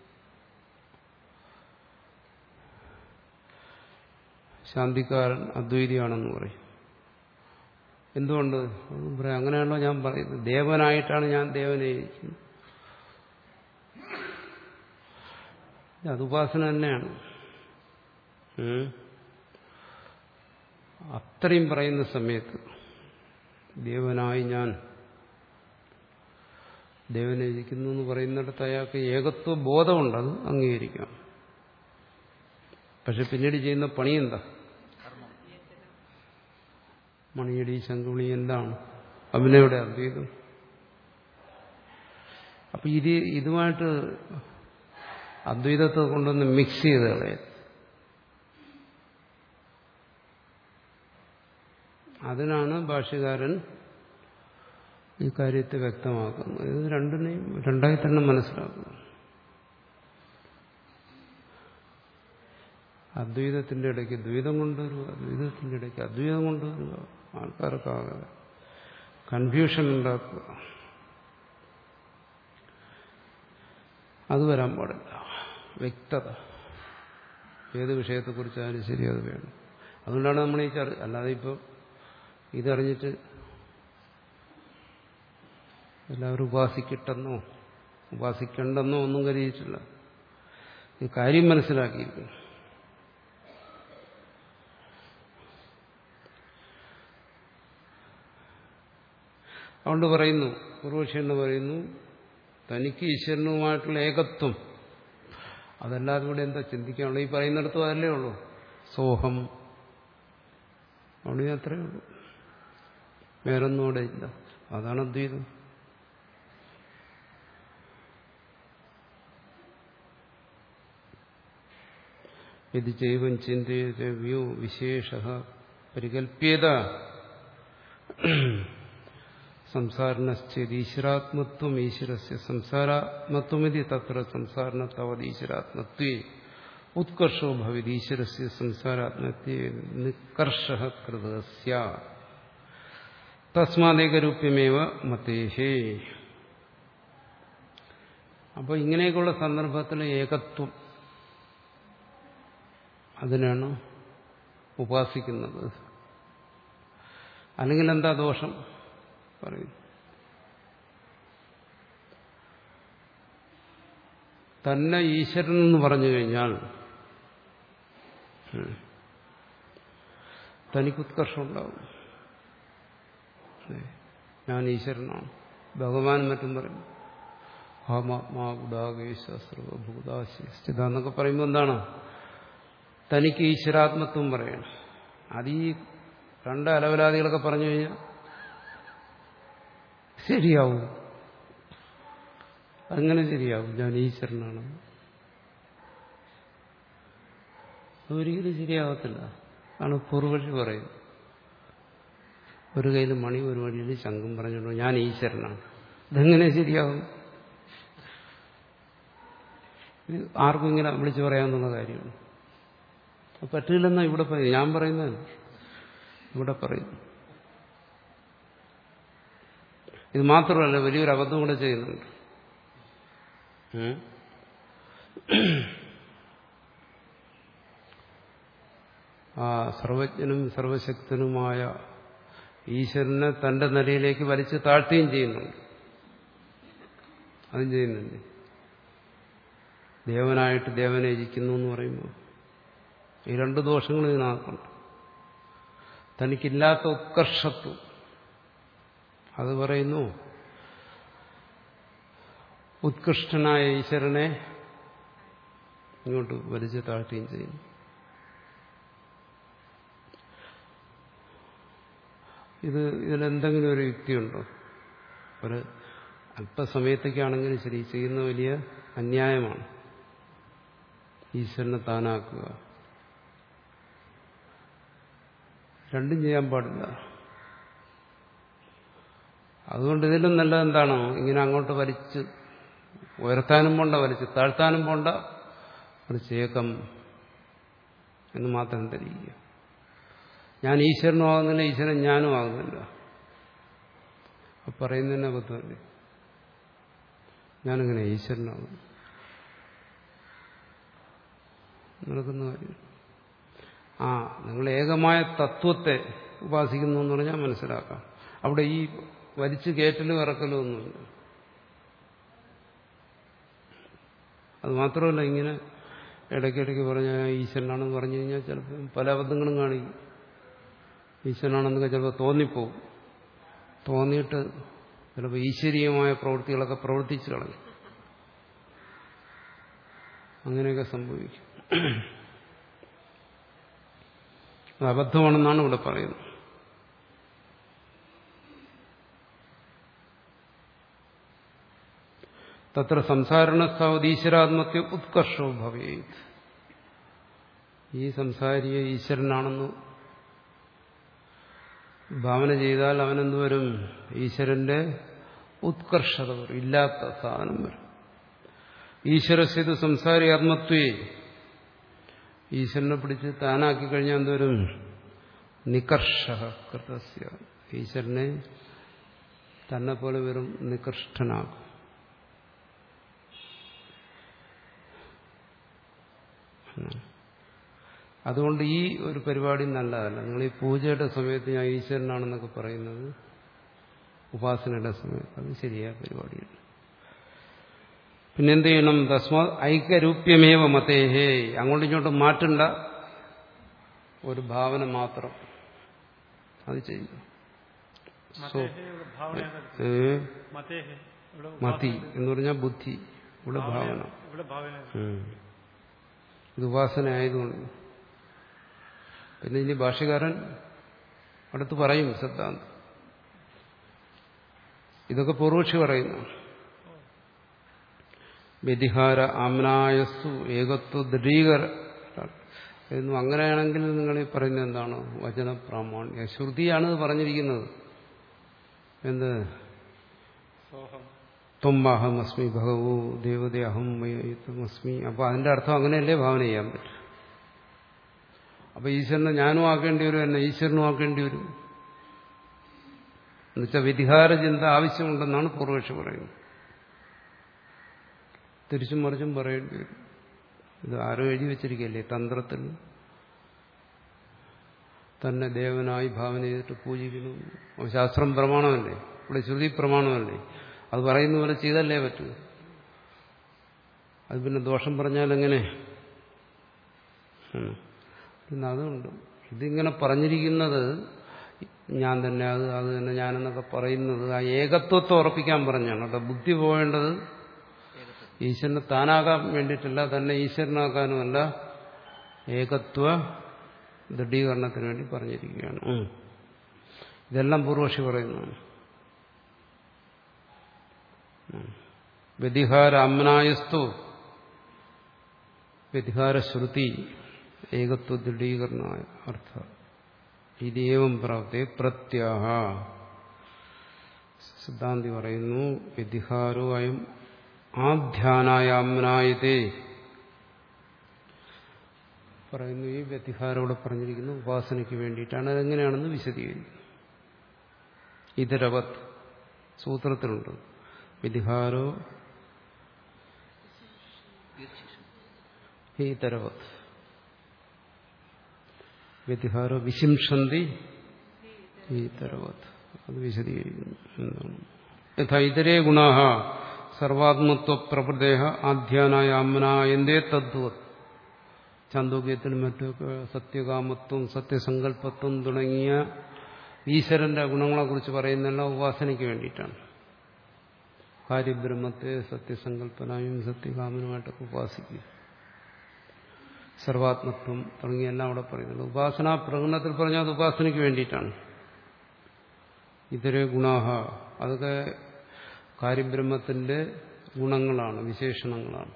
ശാന്തിക്കാരൻ അദ്വൈതിയാണെന്ന് പറയും എന്തുകൊണ്ട് ഒന്നും പറയാം അങ്ങനെയാണല്ലോ ഞാൻ പറയുന്നത് ദേവനായിട്ടാണ് ഞാൻ ദേവനെ ഇരിക്കുന്നത് അത് ഉപാസന തന്നെയാണ് ഉം. അത്രയും പറയുന്ന സമയത്ത് ദേവനായി ഞാൻ ദേവനെ ഇരിക്കുന്നു എന്ന് പറയുന്നിടത്ത് അയാൾക്ക് ഏകത്വ ബോധമുണ്ട് അത് അംഗീകരിക്കാം പക്ഷെ പിന്നീട് ചെയ്യുന്ന പണി എന്താ മണിയടി ശങ്കുളി എന്താണ് അവനെവിടെ അദ്വൈതം അപ്പൊ ഇത് ഇതുമായിട്ട് അദ്വൈതത്തെ കൊണ്ടൊന്ന് മിക്സ് ചെയ്ത് കളയാം അതിനാണ് ഭാഷ്യകാരൻ ഈ കാര്യത്തെ വ്യക്തമാക്കുന്നത് ഇത് രണ്ടിനെയും രണ്ടായി തന്നെ മനസ്സിലാക്കുന്നു അദ്വൈതത്തിന്റെ ഇടയ്ക്ക് ദ്വൈതം കൊണ്ടുവരിക അദ്വൈതത്തിന്റെ ഇടയ്ക്ക് അദ്വൈതം കൊണ്ടുവരിക ആൾക്കാർക്കാകാതെ കൺഫ്യൂഷൻ ഉണ്ടാക്കുക അത് വരാൻ പാടില്ല വ്യക്തത ഏത് വിഷയത്തെക്കുറിച്ചായാലും ശരി അത് വേണം അതുകൊണ്ടാണ് നമ്മൾ ഈ ചർച്ച അല്ലാതെ ഇപ്പോൾ ഇതറിഞ്ഞിട്ട് എല്ലാവരും ഉപാസിക്കട്ടെന്നോ ഉപാസിക്കണ്ടെന്നോ ഒന്നും കരുതിയിട്ടില്ല ഈ കാര്യം മനസ്സിലാക്കിയിരിക്കുന്നു അതുകൊണ്ട് പറയുന്നു പൂർവക്ഷി എന്ന് പറയുന്നു തനിക്ക് ഈശ്വരനുമായിട്ടുള്ള ഏകത്വം അതല്ലാതെ ഇവിടെ എന്താ ചിന്തിക്കാനുള്ളൂ ഈ പറയുന്നിടത്തും അതല്ലേ ഉള്ളൂ സോഹം അവിടെ അത്രയേ ഉള്ളൂ വേറൊന്നും അവിടെ ഇല്ല അതാണ് അദ്വൈതം ഇത് ജൈവം ചിന്തയോ വിശേഷ പരികല്പ്യത സംസാരണശ്ചേത് ഈശ്വരാത്മത്വം ഈശ്വരസ്യ സംസാരാത്മത്വമിതി തത്ര സംസാരണത്തവത് ഈശ്വരാത്മത്വേ ഉത്കർഷോ ഭവതി ഈശ്വരസ്യ സംസാരാത്മത്വേ നിഷ്കർഷ കൃതസ്യ തസ്മാദേകരൂപ്യമേവ മതേഹേ അപ്പോൾ ഇങ്ങനെയൊക്കെയുള്ള സന്ദർഭത്തിൽ ഏകത്വം അതിനാണ് ഉപാസിക്കുന്നത് അല്ലെങ്കിൽ എന്താ ദോഷം പറയും തന്നെ ഈശ്വരൻ എന്ന് പറഞ്ഞു കഴിഞ്ഞാൽ തനിക്ക് ഉത്കർഷം ഉണ്ടാവും ഞാൻ ഈശ്വരനാണ് ഭഗവാൻ മറ്റും പറയും ഹമാത്മാ ഗുഡാകേശ സർവഭൂതാശിസ്ഥിത എന്നൊക്കെ പറയുമ്പോൾ എന്താണ് തനിക്ക് ഈശ്വരാത്മത്വം പറയണം അത് ഈ രണ്ട് അലവലാദികളൊക്കെ പറഞ്ഞു കഴിഞ്ഞാൽ ശരിയാവും അങ്ങനെ ശരിയാവും ഞാൻ ഈശ്വരനാണ് അതൊരിക്കലും ശരിയാവത്തില്ല ആണ് പൂർവക്ഷി പറയുന്നത് ഒരു കയ്യിൽ മണി ഒരു വഴിയിൽ ശംഖും പറഞ്ഞിട്ടുണ്ടോ ഞാൻ ഈശ്വരനാണ് ഇതെങ്ങനെ ശരിയാവും ഇത് ആർക്കും ഇങ്ങനെ വിളിച്ചു പറയാവുന്ന കാര്യമാണ് പറ്റില്ലെന്നാ ഇവിടെ പറയുന്നത് ഞാൻ പറയുന്നത് ഇവിടെ പറയുന്നു ഇത് മാത്രമല്ല വലിയൊരു അബദ്ധം കൂടെ ചെയ്യുന്നുണ്ട് ആ സർവജ്ഞനും സർവശക്തനുമായ ഈശ്വരനെ തന്റെ നിലയിലേക്ക് വലിച്ചു താഴ്ത്തുകയും ചെയ്യുന്നുണ്ട് അതും ചെയ്യുന്നുണ്ട് ദേവനായിട്ട് ദേവനെ ഇരിക്കുന്നു എന്ന് പറയുമ്പോൾ ഈ രണ്ട് ദോഷങ്ങൾ ഇതിനകത്തുണ്ട് തനിക്കില്ലാത്ത ഉത്കർഷത്വം അത് പറയുന്നു ഉത്കൃഷ്ടനായ ഈശ്വരനെ ഇങ്ങോട്ട് വലിച്ചു താഴ്ത്തുകയും ചെയ്യുന്നു ഇത് ഇതിലെന്തെങ്കിലും ഒരു യുക്തിയുണ്ടോ ഒരു അല്പസമയത്തേക്കാണെങ്കിലും ശരി ചെയ്യുന്ന വലിയ അന്യായമാണ് ഈശ്വരനെ താനാക്കുക രണ്ടും ചെയ്യാൻ പാടില്ല അതുകൊണ്ട് ഇതിലും നല്ലത് എന്താണോ ഇങ്ങനെ അങ്ങോട്ട് വലിച്ച് ഉയർത്താനും പോണ്ട വലിച്ച് താഴ്ത്താനും പോണ്ട അത് ചേക്കം എന്ന് മാത്രം ധരിക്കുക ഞാൻ ഈശ്വരനും ആകുന്നില്ല ഈശ്വരൻ ഞാനും ആകുന്നില്ല പറയുന്നതിനെ അബദ്ധമല്ലേ ഞാനിങ്ങനെ ഈശ്വരനാകുന്നു നടക്കുന്ന കാര്യം ആ നിങ്ങൾ ഏകമായ തത്വത്തെ ഉപാസിക്കുന്നു എന്ന് പറഞ്ഞാൽ മനസ്സിലാക്കാം അവിടെ ഈ വലിച്ചു കയറ്റലും ഇറക്കലും ഒന്നുമില്ല അത് മാത്രമല്ല ഇങ്ങനെ ഇടയ്ക്കിടയ്ക്ക് പറഞ്ഞ ഈശ്വരനാണെന്ന് പറഞ്ഞു കഴിഞ്ഞാൽ ചിലപ്പോൾ പല അബദ്ധങ്ങളും കാണിക്കും ഈശ്വരനാണെന്നൊക്കെ ചിലപ്പോൾ തോന്നിപ്പോവും തോന്നിയിട്ട് ചിലപ്പോൾ ഈശ്വരീയമായ പ്രവൃത്തികളൊക്കെ പ്രവർത്തിച്ചു കളയും അങ്ങനെയൊക്കെ സംഭവിക്കും അത് അബദ്ധമാണെന്നാണ് ഇവിടെ പറയുന്നത് തത്ര സംസാരണസ്ഥാവത് ഈശ്വരാത്മത്യ ഉത്കർഷവും ഭവേത് ഈ സംസാരിയെ ഈശ്വരനാണെന്ന് ഭാവന ചെയ്താൽ അവനെന്ത് വരും ഈശ്വരന്റെ ഉത്കർഷത വരും ഇല്ലാത്ത സാധനം വരും ഈശ്വരസ്യത് സംസാരി ആത്മത്വേ ഈശ്വരനെ പിടിച്ച് താനാക്കി കഴിഞ്ഞാൽ എന്തോരും നികർഷ കൃതസ്യ ഈശ്വരനെ തന്നെ പോലെ വെറും നികൃഷ്ടനാകും അതുകൊണ്ട് ഈ ഒരു പരിപാടി നല്ലതല്ല നിങ്ങൾ ഈ പൂജയുടെ സമയത്ത് ഞാൻ ഈശ്വരനാണെന്നൊക്കെ പറയുന്നത് ഉപാസനയുടെ സമയത്ത് അത് ശരിയായ പരിപാടിയാണ് പിന്നെന്ത് ചെയ്യണം തസ്മാ ഐക്യരൂപ്യമേവ മതേഹേ അങ്ങോട്ടും ഇങ്ങോട്ടും മാറ്റണ്ട ഒരു ഭാവന മാത്രം അത് ചെയ്യും മതേഹേ ഇവിടെ ഭാവന ഏതാ? ഏ മതേഹേ ഇവിടെ മതി എന്ന് പറഞ്ഞാൽ ബുദ്ധി ഇവിടെ ഭാവന ഇവിടെ ഭാവന ഉം. ഇത് ഉപാസന ആയതുകൊണ്ട് പിന്നെ ഇനി ഭാഷകാരൻ അടുത്ത് പറയും സിദ്ധാന്തം ഇതൊക്കെ പൂർവക്ഷി പറയുന്നു വ്യതിഹാര ആമ്നായസ്സു ഏകത്വ ദൃഢീകര എന്നും അങ്ങനെയാണെങ്കിൽ നിങ്ങൾ ഈ പറയുന്നത് എന്താണ് വചന പ്രാമാണ്യ ശ്രുതിയാണ് ഇത് പറഞ്ഞിരിക്കുന്നത് എന്ത് സോഹം ത്വംബാഹം അസ്മി ഭഗവോ ദേവതേ അഹം അസ്മി അപ്പോൾ അതിന്റെ അർത്ഥം അങ്ങനെയല്ലേ ഭാവന ചെയ്യാൻ പറ്റും അപ്പൊ ഈശ്വരനെ ഞാനും ആക്കേണ്ടി വരും എന്നെ ഈശ്വരനും ആക്കേണ്ടി വരും എന്നുവെച്ചാൽ വിധിഹാര ചിന്ത ആവശ്യമുണ്ടെന്നാണ് പൂർവക്ഷി പറയുന്നത് തിരിച്ചും മറിച്ചും പറയേണ്ടി വരും ഇത് ആരോ എഴുതി വെച്ചിരിക്കല്ലേ തന്ത്രത്തിൽ തന്നെ ദേവനായി ഭാവന ചെയ്തിട്ട് പൂജിക്കുന്നു അപ്പോൾ ശാസ്ത്രം പ്രമാണമല്ലേ ഇവിടെ ശ്രുതി പ്രമാണമല്ലേ അത് പറയുന്ന പോലെ ചെയ്തല്ലേ പറ്റൂ അത് പിന്നെ ദോഷം പറഞ്ഞാൽ എങ്ങനെ ഉം. പിന്നെ അതുകൊണ്ട് ഇതിങ്ങനെ പറഞ്ഞിരിക്കുന്നത് ഞാൻ തന്നെ അത് അത് തന്നെ ഞാനെന്നൊക്കെ പറയുന്നത് ആ ഏകത്വത്തെ ഉറപ്പിക്കാൻ പറഞ്ഞാണ് കേട്ടോ ബുദ്ധി പോകേണ്ടത് ഈശ്വരനെ താനാകാൻ വേണ്ടിയിട്ടല്ല തന്നെ ഈശ്വരനാക്കാനുമല്ല ഏകത്വ ദൃഢീകരണത്തിന് വേണ്ടി പറഞ്ഞിരിക്കുകയാണ് ഉം. ഇതെല്ലാം പൂർവക്ഷി പറയുന്നതാണ് വ്യതിഹാര അമ്നായസ്തു വ്യതിഹാരശ്രുതി ഏകത്വ ദൃഢീകരണമായ അർത്ഥ ഇതേവം പ്രാപ്തി പ്രത്യാഹ സിദ്ധാന്തി പറയുന്നു വ്യതിഹാരോ അയം ആധ്യാനായ അമ്നായതേ പറയുന്നു ഈ വ്യതിഹാരം ഇവിടെ പറഞ്ഞിരിക്കുന്നു ഉപാസനയ്ക്ക് വേണ്ടിയിട്ടാണ് അതെങ്ങനെയാണെന്ന് വിശദീകരിക്കുന്നു ഇതരവത് സൂത്രത്തിലുണ്ട് വിധിഹാരോ ഇതരവത് വ്യതിഹാരോ വിശിംഷന്തി ഇതരവത് അത് വിശദീകരിക്കുന്നു എന്താണ് യഥാ ഇതരേ ഗുണാ സർവാത്മത്വ പ്രകൃതേഹ ആധ്യാനായ അമ്മനായന്തേ തദ്വത് ചാന്തോക്യത്തിനും മറ്റൊക്കെ സത്യകാമത്വം സത്യസങ്കല്പത്വം തുടങ്ങിയ ഈശ്വരന്റെ ഗുണങ്ങളെക്കുറിച്ച് പറയുന്നതെല്ലാം ഉപാസനയ്ക്ക് വേണ്ടിയിട്ടാണ് കാര്യബ്രഹ്മത്തെ സത്യസങ്കല്പനായും സത്യകാമനുമായിട്ടൊക്കെ ഉപാസിക്കുക സർവാത്മത്വം തുടങ്ങിയെല്ലാം അവിടെ പറയുന്നുണ്ട് ഉപാസന പ്രകടനത്തിൽ പറഞ്ഞാൽ അത് ഉപാസനയ്ക്ക് വേണ്ടിയിട്ടാണ് ഇതര ഗുണാഹ അതൊക്കെ കാര്യബ്രഹ്മത്തിന്റെ ഗുണങ്ങളാണ് വിശേഷണങ്ങളാണ്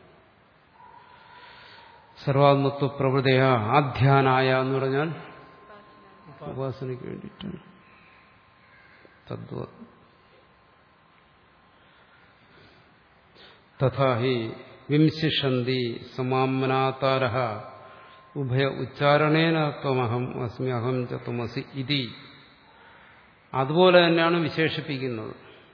സർവാത്മത്വ പ്രവൃതയ ആധ്യാനായ എന്ന് പറഞ്ഞാൽ ഉപാസനയ്ക്ക് വേണ്ടിയിട്ടാണ് തദ്വ തഥാ ഹി വിംശിഷന്തി സമാമനാതാര ഉഭയ ഉച്ചാരണേന ത്വമഹം അസ്മി അഹം ച ത്വമസി ഇതി അതുപോലെ തന്നെയാണ് വിശേഷിപ്പിക്കുന്നത്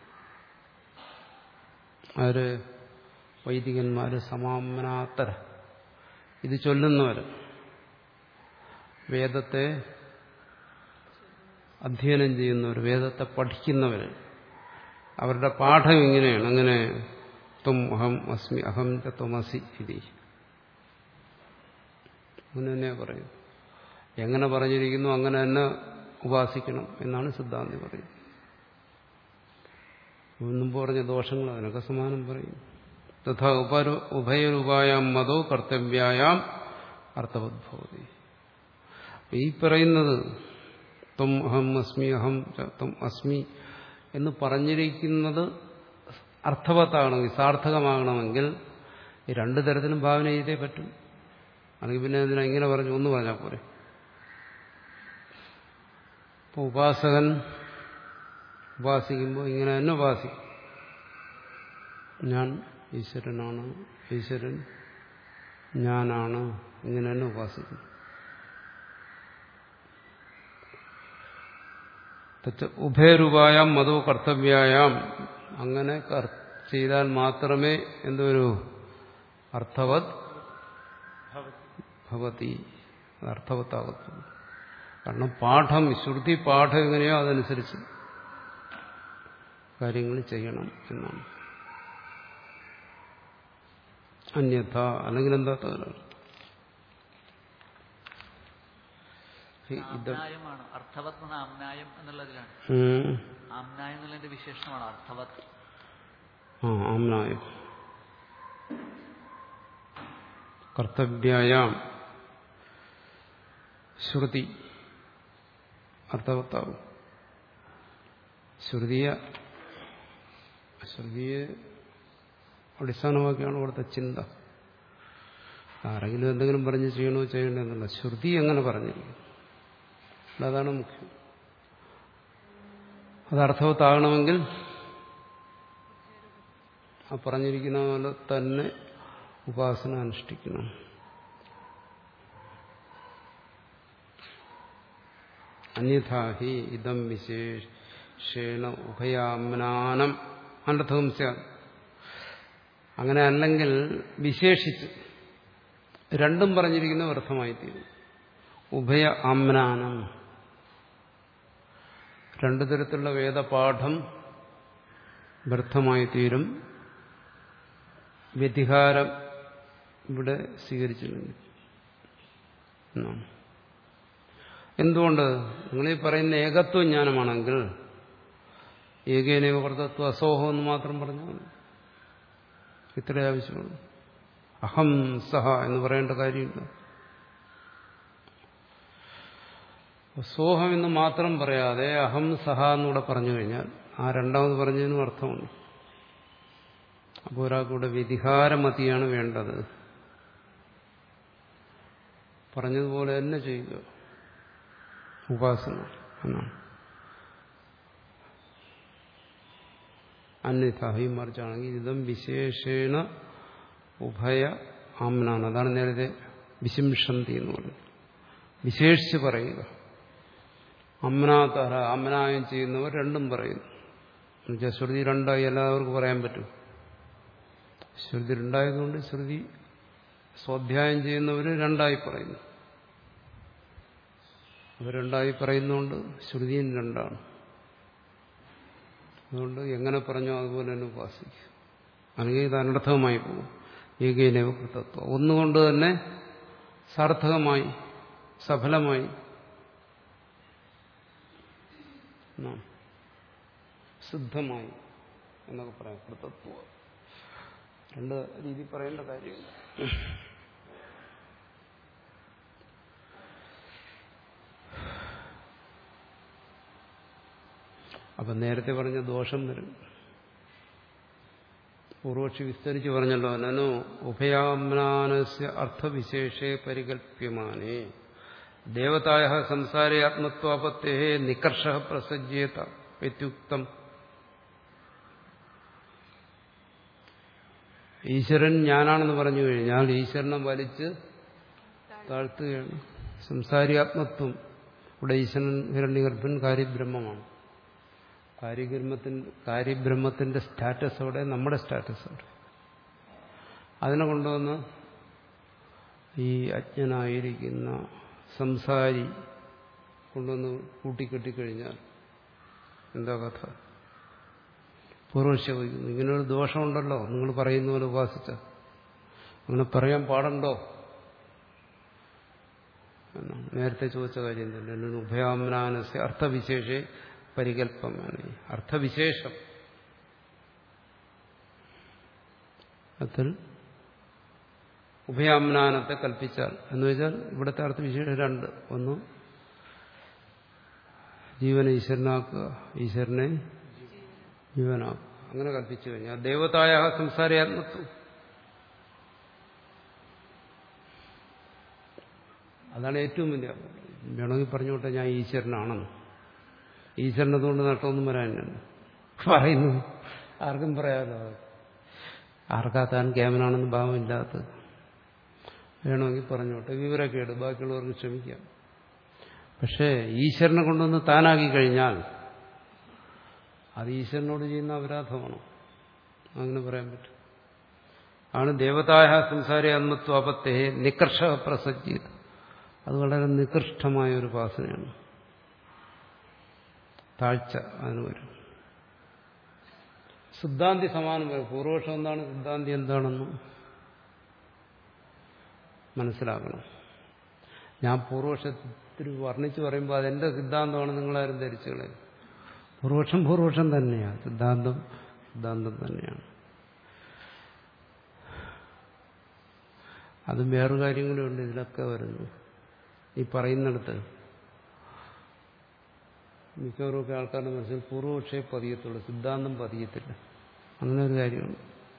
അവര് വൈദികന്മാര് സമാമനാത്തര ഇത് ചൊല്ലുന്നവർ വേദത്തെ അധ്യയനം ചെയ്യുന്നവർ വേദത്തെ പഠിക്കുന്നവർ അവരുടെ പാഠം ഇങ്ങനെയാണ് അങ്ങനെ ത്വം അഹം അസ്മി അഹം ച ത്വമസി ഇതി അങ്ങനെ തന്നെയാ പറയും എങ്ങനെ പറഞ്ഞിരിക്കുന്നു അങ്ങനെ തന്നെ ഉപാസിക്കണം എന്നാണ് സിദ്ധാന്തി പറയുന്നത് മുമ്പ് പറഞ്ഞ ദോഷങ്ങൾ അതിനൊക്കെ സമാനം പറയും തഥാ ഉപരു ഉഭയരൂപായാം മതോ കർത്തവ്യായാം അർത്ഥവദ്ഭവതി ഈ പറയുന്നത് ത്വം അഹം അസ്മി അഹം ച ത്വം അസ്മി എന്ന് പറഞ്ഞിരിക്കുന്നത് അർത്ഥവത്താകണമെങ്കിൽ സാർത്ഥകമാകണമെങ്കിൽ ഈ രണ്ടു തരത്തിലും ഭാവന ചെയ്തേ പറ്റും അല്ലെങ്കിൽ പിന്നെ എന്തിനാ ഇങ്ങനെ പറഞ്ഞു ഒന്ന് പറഞ്ഞാൽ പോരെ ഇപ്പോൾ ഉപാസകൻ ഉപാസിക്കുമ്പോൾ ഇങ്ങനെ തന്നെ ഉപാസിക്കും ഞാൻ ഈശ്വരനാണ് ഈശ്വരൻ ഞാനാണ് ഇങ്ങനെ തന്നെ ഉപാസിക്കുന്നു ഉഭയരൂപായാം മതോ കർത്തവ്യായാം അങ്ങനെ ചെയ്താൽ മാത്രമേ എന്തൊരു അർത്ഥവത് ഭവതി അർത്ഥവത്താകത്തുള്ളൂ കാരണം പാഠം ശ്രുതി പാഠം എങ്ങനെയോ അതനുസരിച്ച് കാര്യങ്ങൾ ചെയ്യണം എന്നാണ് അന്യഥ അല്ലെങ്കിൽ എന്താ തകരാറ് ആംനായമാണ് അർത്ഥവത് എന്ന ആംനായം എന്നുള്ളതിലാണ് ആംനായം എന്നുള്ളതിന്റെ വിശേഷണമാണ് അർത്ഥവത് ആ ആംനായം കർത്തവ്യായാം ശ്രുതി അർത്ഥവത്താവും ശ്രുതിയെ ശ്രുതിയെ അടിസ്ഥാനമാക്കിയാണ് ഇവിടുത്തെ ചിന്ത ആരെങ്കിലും എന്തെങ്കിലും പറഞ്ഞ് ചെയ്യണോ ചെയ്യണോ എന്നുള്ള ശ്രുതി എങ്ങനെ പറഞ്ഞിരിക്കും അതാണ് മുഖ്യം അത് അർത്ഥവത്താകണമെങ്കിൽ ആ പറഞ്ഞിരിക്കുന്ന പോലെ തന്നെ ഉപാസന അനുഷ്ഠിക്കണം അന്യഥാഹി ഇതം വിശേഷേണ ഉഭയാമനാനം അനർത്ഥവും അങ്ങനെ അല്ലെങ്കിൽ വിശേഷിച്ച് രണ്ടും പറഞ്ഞിരിക്കുന്ന വ്യർത്ഥമായി തീരും ഉഭയ ആമ്നാനം രണ്ടു തരത്തിലുള്ള വേദപാഠം വ്യർത്ഥമായി തീരും വ്യതിഹാരം ഇവിടെ സ്വീകരിച്ചിട്ടുണ്ട് എന്നാണ് എന്തുകൊണ്ട് നിങ്ങളീ പറയുന്ന ഏകത്വ ജ്ഞാനമാണെങ്കിൽ ഏകേനൈവ കർത്തത്വ അസോഹം എന്ന് മാത്രം പറഞ്ഞാൽ മതി ഇത്രേ ആവശ്യമുള്ളൂ അഹം സഹ എന്ന് പറയേണ്ട കാര്യമില്ല സോഹം എന്ന് മാത്രം പറയാതെ അഹം സഹ എന്നൂടെ പറഞ്ഞു കഴിഞ്ഞാൽ ആ രണ്ടാമത് പറഞ്ഞതിനും അർത്ഥമുണ്ട് അപ്പോൾ ഒരാൾക്കൂടെ വ്യതിഹാരമതിയാണ് വേണ്ടത് പറഞ്ഞതുപോലെ തന്നെ ചെയ്യുക ഉപാസന എന്നാണ് അന്യഥാഹി മറിച്ചാണെങ്കിൽ ഇതം വിശേഷേണ ഉഭയ ആമ്നാണ് അതാണ് നേരത്തെ വിശിംഷന്തി എന്ന് പറയുന്നത് വിശേഷിച്ച് പറയുക അമ്നാതഹ അമ്നായം ചെയ്യുന്നവർ രണ്ടും പറയുന്നു എന്നുവെച്ചാൽ ശ്രുതി രണ്ടായി എല്ലാവർക്കും പറയാൻ പറ്റും ശ്രുതി രണ്ടായതുകൊണ്ട് ശ്രുതി സ്വാധ്യായം ചെയ്യുന്നവർ രണ്ടായി പറയുന്നു അവർ രണ്ടായി പറയുന്നതുകൊണ്ട് ശ്രുതിയും രണ്ടാണ് അതുകൊണ്ട് എങ്ങനെ പറഞ്ഞോ അതുപോലെ തന്നെ ഉപാസിക്കും അല്ലെങ്കിൽ ഇത് അനർത്ഥമായി പോകും ഏകീനവ കൃതത്വം ഒന്നുകൊണ്ട് തന്നെ സാർത്ഥകമായി സഫലമായി സിദ്ധമായി എന്നൊക്കെ പറയാം കൃതത്വ രണ്ട് രീതി പറയേണ്ട കാര്യമില്ല അപ്പം നേരത്തെ പറഞ്ഞ ദോഷം വരും പൂർവക്ഷി വിസ്തരിച്ച് പറഞ്ഞല്ലോ നനു ഉഭയാമ്നാനസ്യ അർത്ഥവിശേഷേ പരികല്പ്യമാനേ ദേവതായ സംസാരേ ആത്മത്വാപത്തേ നികർഷ പ്രസജ്യേത വ്യത്യുക്തം ഈശ്വരൻ ഞാനാണെന്ന് പറഞ്ഞു കഴിഞ്ഞാൽ ഈശ്വരനെ വലിച്ച് താഴ്ത്തുകയാണ് സംസാരിയാത്മത്വം ഇവിടെ ഈശ്വരൻ ഹിരണ്യഗർഭൻ കാര്യബ്രഹ്മമാണ് കാര്യബ്രഹ്മത്തിന്റെ കാര്യബ്രഹ്മത്തിന്റെ സ്റ്റാറ്റസ് അവിടെ നമ്മുടെ സ്റ്റാറ്റസ് അവിടെ അതിനെ കൊണ്ടുവന്ന് ഈ അജ്ഞനായിരിക്കുന്ന സംസാരി കൊണ്ടുവന്ന് കൂട്ടിക്കെട്ടിക്കഴിഞ്ഞാൽ എന്താ കഥ പൂർവശ ചോദിക്കുന്നു ഇങ്ങനൊരു ദോഷമുണ്ടല്ലോ നിങ്ങൾ പറയുന്ന പോലെ ഉപാസിച്ച അങ്ങനെ പറയാൻ പാടുണ്ടോ എന്നാണ് നേരത്തെ ചോദിച്ച കാര്യം തന്നെ ഉഭയാമ്നാനസ്യ അർത്ഥവിശേഷേ പരികല്പമാണ് അർത്ഥവിശേഷം അതിൽ ഉഭയാമ്നാനത്തെ കൽപ്പിച്ചാൽ എന്ന് വെച്ചാൽ ഇവിടുത്തെ അർത്ഥവിശേഷം രണ്ട് ഒന്ന് ജീവനെ ഈശ്വരനാക്കുക ഈശ്വരനെ ജീവനാക്കുക അങ്ങനെ കൽപ്പിച്ചു കഴിഞ്ഞാൽ ദേവതായ സംസാരയാത്മത്വം അതാണ് ഏറ്റവും വലിയ വേണമെങ്കിൽ പറഞ്ഞോട്ടെ ഞാൻ ഈശ്വരനാണെന്ന് ഈശ്വരനതുകൊണ്ട് നഷ്ടമൊന്നും വരാനില്ല പറയുന്നു ആർക്കും പറയാമല്ലോ ആർക്കാ താൻ കേമനാണെന്ന് ഭാവമില്ലാത്തത് വേണമെങ്കിൽ പറഞ്ഞോട്ടെ വിവരക്കേട് ബാക്കിയുള്ളവർക്ക് ക്ഷമിക്കാം പക്ഷേ ഈശ്വരനെ കൊണ്ടൊന്ന് താനാക്കി കഴിഞ്ഞാൽ അത് ഈശ്വരനോട് ചെയ്യുന്ന അപരാധമാണ് അങ്ങനെ പറയാൻ പറ്റും ആണ് ദേവതായ സംസാര അന്മത്വപത്തെ നികർഷ പ്രസജ്ജിത് അത് വളരെ നികൃഷ്ടമായ ഒരു ഉപാസനയാണ് താഴ്ച അതിന് വരും സിദ്ധാന്തി സമാനം വരും പൂർവപക്ഷം എന്താണ് സിദ്ധാന്തി എന്താണെന്ന് മനസ്സിലാക്കണം ഞാൻ പൂർവപക്ഷത്തിൽ വർണ്ണിച്ച് പറയുമ്പോൾ അതെന്റെ സിദ്ധാന്തമാണ് നിങ്ങളാരും ധരിച്ചു കളയും പൂർവപക്ഷം പൂർവപക്ഷം തന്നെയാണ് സിദ്ധാന്തം സിദ്ധാന്തം തന്നെയാണ് അതും വേറൊരു കാര്യം കൂടി ഉണ്ട് ഇതിലൊക്കെ വരുന്നു ഈ പറയുന്നിടത്ത് മിക്കവരൊക്കെ ആൾക്കാരുടെ മനസ്സിൽ പൂർവപക്ഷേ പതിയത്തുള്ളൂ സിദ്ധാന്തം പതിയത്തില്ല അങ്ങനെ ഒരു കാര്യമുണ്ട്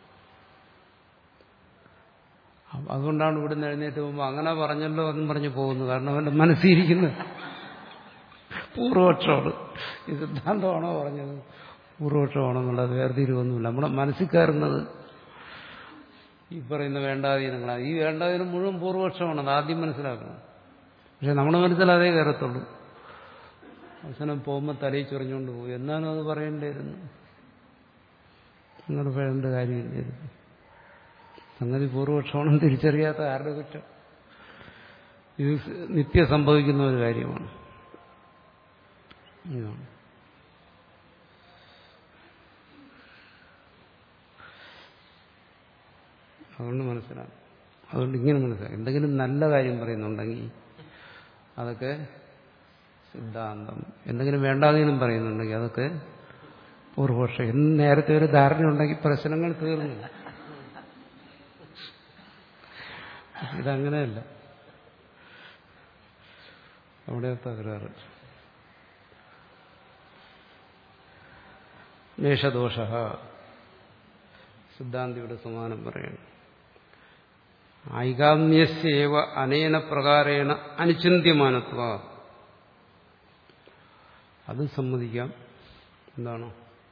അതുകൊണ്ടാണ് ഇവിടുന്ന് എഴുന്നേറ്റ് പോകുമ്പോൾ അങ്ങനെ പറഞ്ഞല്ലോ എന്നും പറഞ്ഞ് പോകുന്നു കാരണം അവന്റെ മനസ്സിരിക്കുന്നത് പൂർവപക്ഷമാണ് ഈ സിദ്ധാന്തമാണോ പറഞ്ഞത് പൂർവപക്ഷമാണോ എന്നുള്ളത് വേർതിരിവൊന്നുമില്ല നമ്മുടെ മനസ്സിൽ കയറുന്നത് ഈ പറയുന്ന വേണ്ടാതീനങ്ങളാണ് ഈ വേണ്ടാതീനം മുഴുവൻ പൂർവപക്ഷമാണ് അത് ആദ്യം മനസ്സിലാക്കണം പക്ഷെ നമ്മുടെ മനസ്സിൽ അതേ കയറത്തുള്ളൂ അവസാനം പോകുമ്പോൾ തലയിൽ ചൊറിഞ്ഞുകൊണ്ട് പോകും എന്നാലും അത് പറയേണ്ടിയിരുന്നു അങ്ങനെ പറയേണ്ട കാര്യമില്ലായിരുന്നു സംഗതി പൂർവപക്ഷമാണെന്ന് തിരിച്ചറിയാത്ത ആരുടെ കുറ്റം ഇത് നിത്യം സംഭവിക്കുന്ന ഒരു കാര്യമാണ് ഇതാണ് അതുകൊണ്ട് മനസ്സിലാക്കും അതുകൊണ്ട് ഇങ്ങനെ മനസ്സിലാക്കും എന്തെങ്കിലും നല്ല കാര്യം പറയുന്നുണ്ടെങ്കിൽ അതൊക്കെ സിദ്ധാന്തം എന്തെങ്കിലും വേണ്ടാതെങ്കിലും പറയുന്നുണ്ടെങ്കിൽ അതൊക്കെ പൂർവപക്ഷം എന്ന് നേരത്തെ ഒരു ധാരണ ഉണ്ടെങ്കിൽ പ്രശ്നങ്ങൾ തീർന്നു ഇതങ്ങനെയല്ല അവിടെ തകരാറ് മേഷദോഷ സിദ്ധാന്തിയുടെ സമാനം പറയണം ഐകാമ്യസ്യവ അനേന പ്രകാരേണ അനുചിന്യമാനത്വ അത് സമ്മതിക്കാം എന്താണ്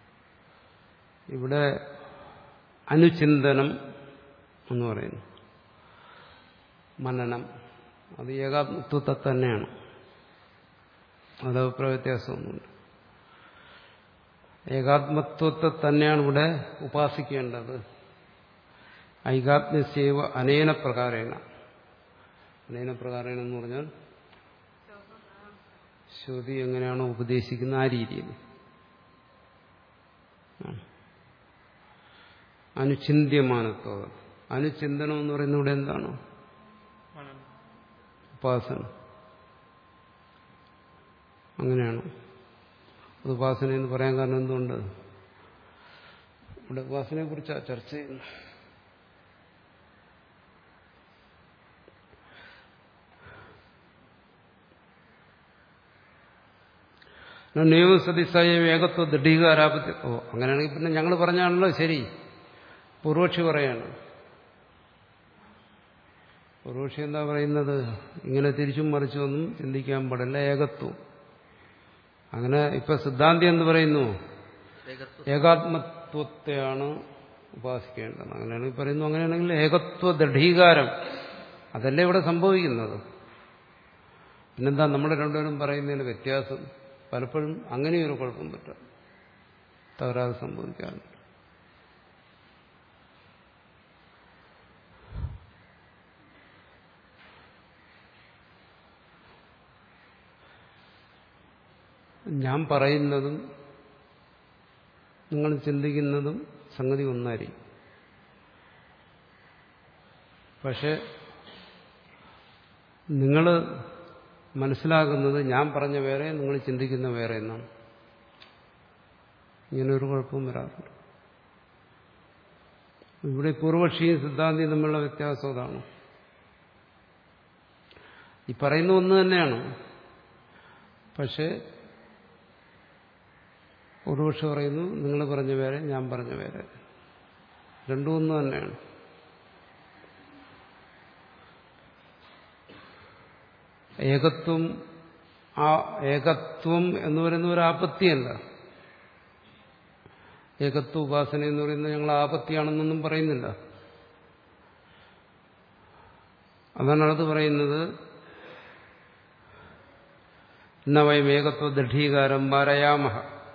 ഇവിടെ അനുചിന്തനം എന്ന് പറയുന്നു മനനം അത് ഏകാത്മത്വത്തെ തന്നെയാണ് അത് അഭിപ്രായ വ്യത്യാസമൊന്നുമില്ല ഏകാത്മത്വത്തെ തന്നെയാണ് ഇവിടെ ഉപാസിക്കേണ്ടത് ഐകാത്മ്യസേവ അനേന പ്രകാരേണ അനേന പ്രകാരേണ എന്ന് പറഞ്ഞാൽ ശ്രുതി എങ്ങനെയാണോ ഉപദേശിക്കുന്ന ആ രീതിയിൽ അനുചിന്യമാനത്വ അനുചിന്തനം എന്ന് പറയുന്ന ഇവിടെ എന്താണ് ഉപാസന അങ്ങനെയാണ് അത് ഉപാസന എന്ന് പറയാൻ കാരണം എന്തുകൊണ്ട് ഇവിടെ ഉപാസനയെ കുറിച്ചാണ് ചർച്ച ചെയ്യുന്നത് നിയമസതിസായ വേഗത്വ ദൃഢീകാരാപത്തി ഓ അങ്ങനെയാണെങ്കിൽ പിന്നെ ഞങ്ങൾ പറഞ്ഞാണല്ലോ ശരി പൂർവക്ഷി പറയാണ് പൂർവക്ഷി എന്താ പറയുന്നത് ഇങ്ങനെ തിരിച്ചും മറിച്ചും ഒന്നും ചിന്തിക്കാൻ പാടില്ല ഏകത്വം അങ്ങനെ ഇപ്പൊ സിദ്ധാന്തി എന്ന് പറയുന്നു ഏകാത്മത്വത്തെയാണ് ഉപാസിക്കേണ്ടത് അങ്ങനെയാണെങ്കിൽ പറയുന്നു അങ്ങനെയാണെങ്കിൽ ഏകത്വ ദൃഢീകാരം അതല്ലേ ഇവിടെ സംഭവിക്കുന്നത് പിന്നെന്താ നമ്മൾ രണ്ടുപേരും പറയുന്നതിന് വ്യത്യാസം പലപ്പോഴും അങ്ങനെയൊരു കുഴപ്പം പറ്റാം തകരാറ് സംഭവിക്കാറുണ്ട് ഞാൻ പറയുന്നതും നിങ്ങൾ ചിന്തിക്കുന്നതും സംഗതി ഒന്നായിരിക്കും പക്ഷെ നിങ്ങൾ മനസ്സിലാക്കുന്നത് ഞാൻ പറഞ്ഞ വേറെ നിങ്ങൾ ചിന്തിക്കുന്ന വേറെ എന്നാണ് ഇങ്ങനെ ഒരു കുഴപ്പവും വരാറുണ്ട് ഇവിടെ പൂർവക്ഷിയും സിദ്ധാന്തിയും തമ്മിലുള്ള വ്യത്യാസം അതാണ് ഈ പറയുന്ന ഒന്ന് തന്നെയാണ് പക്ഷെ പൂർവക്ഷി പറയുന്നു നിങ്ങൾ പറഞ്ഞ വേറെ ഞാൻ പറഞ്ഞ വേറെ രണ്ടും ഒന്ന് തന്നെയാണ് ഏകത്വം ആ ഏകത്വം എന്ന് പറയുന്ന ഒരു ആപത്തിയല്ല ഏകത്വ ഉപാസന എന്ന് പറയുന്നത് ഞങ്ങൾ ആപത്തിയാണെന്നൊന്നും പറയുന്നില്ല അതാണ് അത് പറയുന്നത് നവയം ഏകത്വ ദൃഢീകാരം വരയാമഹ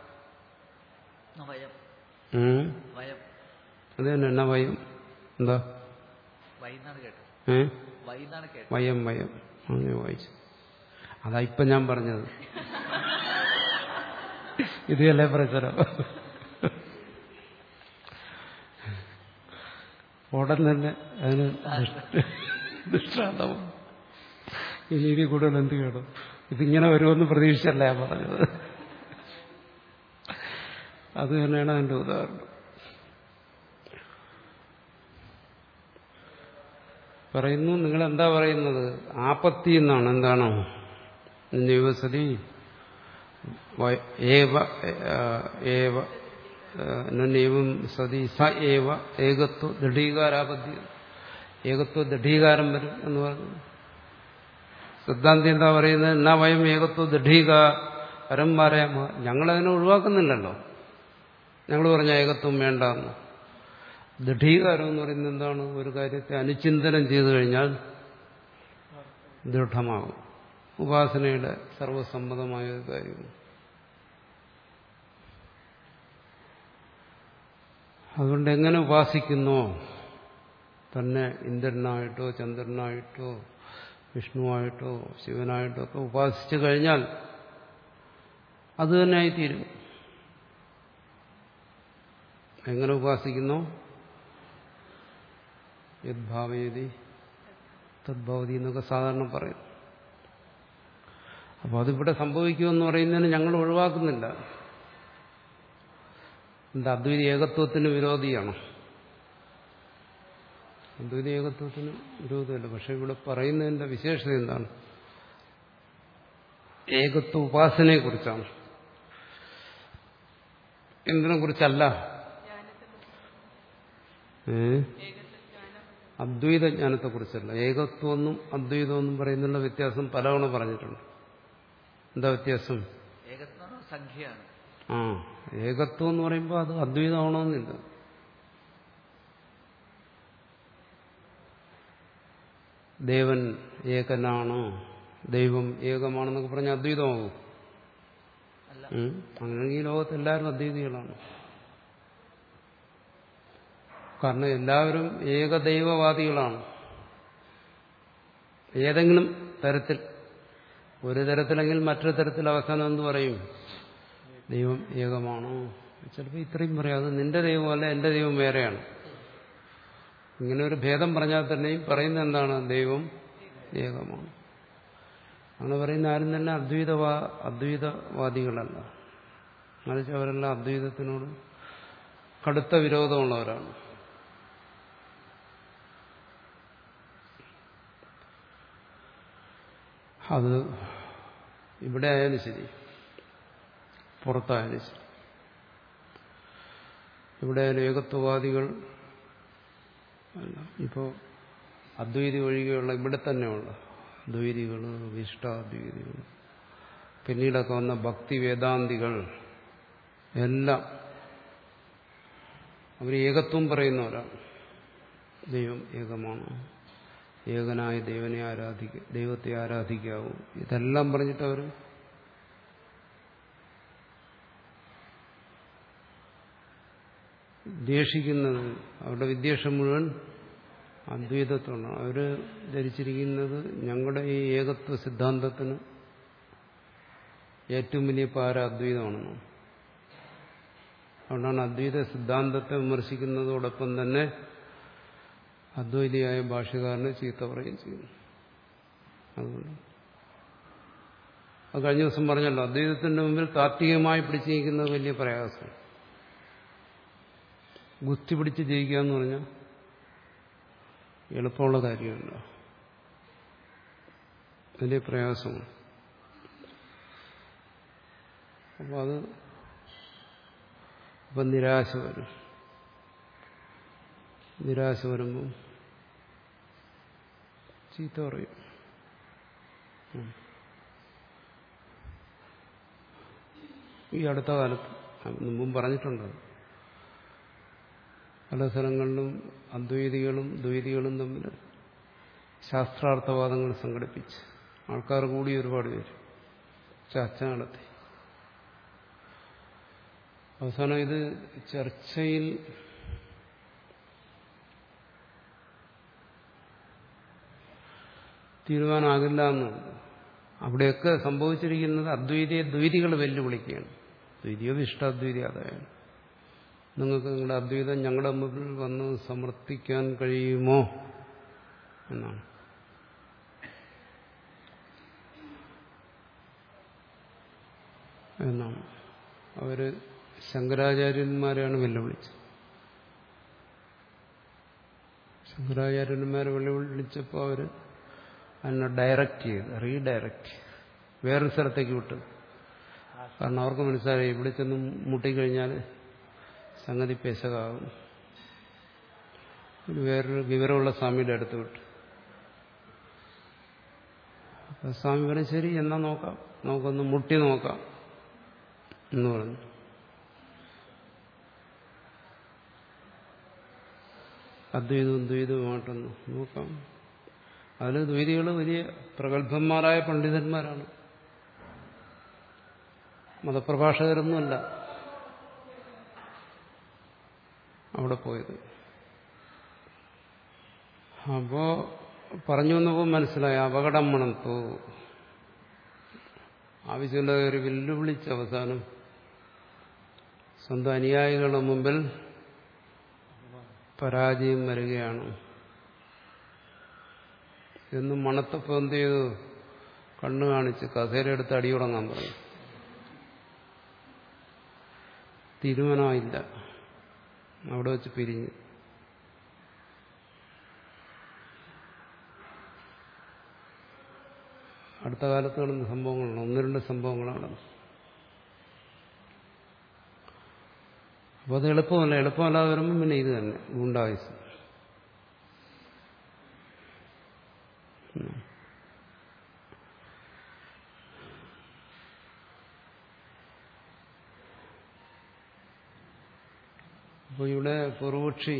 വയം ഉം. വയം അത് തന്നെ നവയം എന്താ വൈന്നാണ് കേട്ടത് ഏ വൈന്നാണ് കേട്ടത് വയം വയം അങ്ങനെ വായിച്ചു അതാ ഇപ്പൊ ഞാൻ പറഞ്ഞത് ഇതല്ലേ പ്രചരം ഉടൻ തന്നെ അതിന് ദൃഷ്ട- ദൃഷ്ടാന്തം ഇനി ഇതിൽ കൂടുതൽ എന്ത് കേടും ഇതിങ്ങനെ വരുമെന്ന് പ്രതീക്ഷിച്ചല്ല ഞാൻ പറഞ്ഞത് അത് തന്നെയാണ് അതിന്റെ ഉദാഹരണം പറയുന്നു നിങ്ങൾ എന്താ പറയുന്നത് ആപത്തി എന്നാണ് എന്താണോ നിവസതി വ- ഏവ ആ, ഏവ നന്നേവം സതി സ ഏവ ഏകത്വ ദൃഢീകാരാപത്തി ഏകത്വ ദൃഢീകാരം വരും എന്ന് പറഞ്ഞു സിദ്ധാന്തി എന്താ പറയുന്നത് എന്നാ വയം ഏകത്വ ദൃഢീകാരം പറയാമോ ഞങ്ങളതിനെ ഒഴിവാക്കുന്നില്ലല്ലോ ഞങ്ങൾ പറഞ്ഞ ഏകത്വം വേണ്ടെന്ന് ദൃഢീകാരം എന്ന് പറയുന്നത് എന്താണ് ഒരു കാര്യത്തെ അനുചിന്തനം ചെയ്തു കഴിഞ്ഞാൽ ദൃഢമാകും ഉപാസനയുടെ സർവസമ്മതമായ ഒരു കാര്യമാണ് അതുകൊണ്ട് എങ്ങനെ ഉപാസിക്കുന്നോ തന്നെ ഇന്ദ്രനായിട്ടോ ചന്ദ്രനായിട്ടോ വിഷ്ണുവായിട്ടോ ശിവനായിട്ടോ ഒക്കെ ഉപാസിച്ചു കഴിഞ്ഞാൽ അത് തന്നെ ആയിത്തീരും എങ്ങനെ ഉപാസിക്കുന്നോ യദ്ഭാവയതി തദ്ഭവതി എന്നൊക്കെ സാധാരണ പറയും അപ്പോൾ അതിവിടെ സംഭവിക്കുമെന്ന് പറയുന്നതിന് ഞങ്ങൾ ഒഴിവാക്കുന്നില്ല എന്താ അദ്വൈത ഏകത്വത്തിന് വിരോധിയാണ് അദ്വൈത ഏകത്വത്തിന് വിരോധമല്ല പക്ഷെ ഇവിടെ പറയുന്നതിന്റെ വിശേഷത എന്താണ് ഏകത്വ ഉപാസനയെ കുറിച്ചാണ് എന്തിനെ കുറിച്ചല്ല ഏ അദ്വൈത ജ്ഞാനത്തെക്കുറിച്ചല്ല ഏകത്വമെന്നും അദ്വൈതമെന്നും പറയുന്നുള്ള വ്യത്യാസം പലവണ പറഞ്ഞിട്ടുണ്ട് എന്താ വ്യത്യാസം ഏകത്വം സംഖ്യയാണ് ആ ഏകത്വം എന്ന് പറയുമ്പോൾ അത് അദ്വൈതമാണോന്നില്ല ദേവൻ ഏകനാണ് ദൈവം ഏകമാണെന്നൊക്കെ പറഞ്ഞ അദ്വൈതമാകും അല്ല ഉം. അങ്ങനെയെങ്കിൽ ഈ ലോകത്ത് എല്ലാവരും അദ്വൈതികളാണ് കാരണം എല്ലാവരും ഏകദൈവവാദികളാണ് ഏതെങ്കിലും തരത്തിൽ ഒരു തരത്തിലെങ്കിൽ മറ്റൊരു തരത്തിൽ അവസാനം എന്ത് പറയും ദൈവം ഏകമാണോ ചിലപ്പോൾ ഇത്രയും പറയാം അത് നിന്റെ ദൈവമല്ല എന്റെ ദൈവം വേറെയാണ് ഇങ്ങനെ ഒരു ഭേദം പറഞ്ഞാൽ തന്നെയും പറയുന്നത് എന്താണ് ദൈവം ഏകമാണ് അങ്ങനെ പറയുന്ന ആരും തന്നെ അദ്വൈതവാ അദ്വൈതവാദികളല്ല മറിച്ച് അവരെല്ലാം അദ്വൈതത്തിനോട് കടുത്ത വിരോധമുള്ളവരാണ് അത് ഇവിടെ ആയാലും ശരി പുറത്തായാലും ശരി ഇവിടെ ആയാലും ഏകത്വവാദികൾ അല്ല ഇപ്പോൾ അദ്വൈതി ഒഴികെയുള്ള ഇവിടെ തന്നെയുള്ള ദ്വൈതികൾ വിശിഷ്ടാദ്വൈതികൾ പിന്നീടൊക്കെ വന്ന ഭക്തി വേദാന്തികൾ എല്ലാം അവർ ഏകത്വം പറയുന്നവരാണ് ദൈവം ഏകമാണ് ഏകനായ ദൈവനെ ആരാധിക്ക ദൈവത്തെ ആരാധിക്കാവൂ ഇതെല്ലാം പറഞ്ഞിട്ട് അവർ ദ്വേഷിക്കുന്നത് അവരുടെ വിദ്വേഷം മുഴുവൻ അദ്വൈതത്തോടാണ് അവർ ധരിച്ചിരിക്കുന്നത് ഞങ്ങളുടെ ഈ ഏകത്വ സിദ്ധാന്തത്തിന് ഏറ്റവും വലിയ പാര അദ്വൈതമാണെന്ന് അതുകൊണ്ടാണ് അദ്വൈത സിദ്ധാന്തത്തെ വിമർശിക്കുന്നതോടൊപ്പം തന്നെ അദ്വൈതിയായ ഭാഷകാരനെ ചീത്ത പറയുകയും ചെയ്യുന്നു അതുകൊണ്ട് അത് കഴിഞ്ഞ ദിവസം പറഞ്ഞല്ലോ അദ്വൈതത്തിന്റെ മുമ്പിൽ താത്വികമായി പിടിച്ചു നീക്കുന്നത് വലിയ പ്രയാസം ഗുസ്തി പിടിച്ച് ജയിക്കുക എന്ന് പറഞ്ഞാൽ എളുപ്പമുള്ള കാര്യമല്ല വലിയ പ്രയാസമാണ് അപ്പോൾ അത് അപ്പം നിരാശ വരും നിരാശ വരുമ്പം ചീത്ത പറയും ഉം. ഈ അടുത്ത കാലത്ത് മുമ്പും പറഞ്ഞിട്ടുണ്ട് പല സ്ഥലങ്ങളിലും അദ്വൈതികളും ദ്വൈതികളും തമ്മിൽ ശാസ്ത്രാർത്ഥവാദങ്ങൾ സംഘടിപ്പിച്ച് ആൾക്കാർ കൂടി ഒരുപാട് പേര് ചർച്ച നടത്തി അവസാനം ഇത് ചർച്ചയിൽ തീരുമാനമാകില്ല എന്നുണ്ട് അവിടെയൊക്കെ സംഭവിച്ചിരിക്കുന്നത് അദ്വൈതിയെ ദ്വൈതികൾ വെല്ലുവിളിക്കുകയാണ് ദ്വൈതിയോ ഇഷ്ടാദ്വൈതി അതായത് നിങ്ങൾക്ക് നിങ്ങളുടെ അദ്വൈതം ഞങ്ങളുടെ മുമ്പിൽ വന്ന് സമർത്ഥിക്കാൻ കഴിയുമോ എന്നാണ് എന്നാണ് അവര് ശങ്കരാചാര്യന്മാരെയാണ് വെല്ലുവിളിച്ചത് ശങ്കരാചാര്യന്മാരെ വെല്ലുവിളിച്ചപ്പോൾ അവര് അതിനെ ഡയറക്റ്റ് ചെയ്ത് റീഡയറക്റ്റ് ചെയ്ത് വേറൊരു സ്ഥലത്തേക്ക് വിട്ടു കാരണം അവർക്ക് മനസ്സിലായി ഇവിടെ ചെന്ന് മുട്ടിക്കഴിഞ്ഞാൽ സംഗതി പെശകാകും ഒരു വേറൊരു വിവരമുള്ള സ്വാമിയുടെ അടുത്ത് വിട്ടു അപ്പൊ സ്വാമി പറഞ്ഞു ശരി എന്നാ നോക്കാം നമുക്കൊന്ന് മുട്ടി നോക്കാം എന്ന് പറഞ്ഞു അദ്വൈതവും ദ്വൈതവുമായിട്ടൊന്ന് നോക്കാം അതിൽ ദ്വൈതികൾ വലിയ പ്രഗത്ഭന്മാരായ പണ്ഡിതന്മാരാണ് മതപ്രഭാഷകരൊന്നുമല്ല അവിടെ പോയത് അപ്പോ പറഞ്ഞു വന്നപ്പോൾ മനസ്സിലായി അപകടം മണത്തു ആവശ്യമില്ല ഒരു വെല്ലുവിളിച്ച് അവസാനം സ്വന്തം അനുയായികളുടെ മുമ്പിൽ പരാജയം വരികയാണ് എന്ന് മണത്തപ്പോൾ എന്ത് ചെയ്തു കണ്ണു കാണിച്ച് കസേരയെടുത്ത് അടി തുടങ്ങാൻ പറഞ്ഞു തീരുമാനമായില്ല അവിടെ വെച്ച് പിരിഞ്ഞു അടുത്ത കാലത്ത് നടന്ന സംഭവങ്ങളാണ് ഒന്ന് രണ്ട് സംഭവങ്ങളാണ് അപ്പോൾ അത് എളുപ്പമല്ല എളുപ്പമല്ലാതെ വരുമ്പോൾ പിന്നെ ഇത് തന്നെ ഗുണ്ടായുസ് അപ്പോൾ ഇവിടെ പൂർവക്ഷി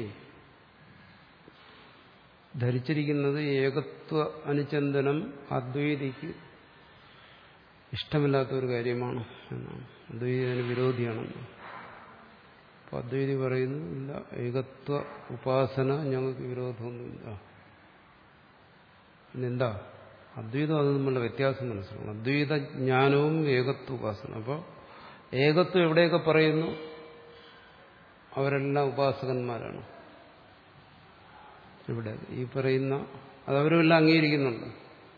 ധരിച്ചിരിക്കുന്നത് ഏകത്വ അനുചന്ദനം അദ്വൈതിക്ക് ഇഷ്ടമില്ലാത്ത ഒരു കാര്യമാണ് എന്നാണ് അദ്വൈതി അതിന് വിരോധിയാണെന്ന് അപ്പോൾ അദ്വൈതി പറയുന്നു ഇല്ല ഏകത്വ ഉപാസന ഞങ്ങൾക്ക് വിരോധമൊന്നുമില്ല പിന്നെന്താ അദ്വൈതം അത് തമ്മിലുള്ള വ്യത്യാസം മനസ്സിലാക്കണം അദ്വൈത ജ്ഞാനവും ഏകത്വ ഉപാസന അപ്പോൾ ഏകത്വം എവിടെയൊക്കെ പറയുന്നു അവരെല്ലാം ഉപാസകന്മാരാണ് ഇവിടെ ഈ പറയുന്ന അതവരുമെല്ലാം അംഗീകരിക്കുന്നുണ്ട്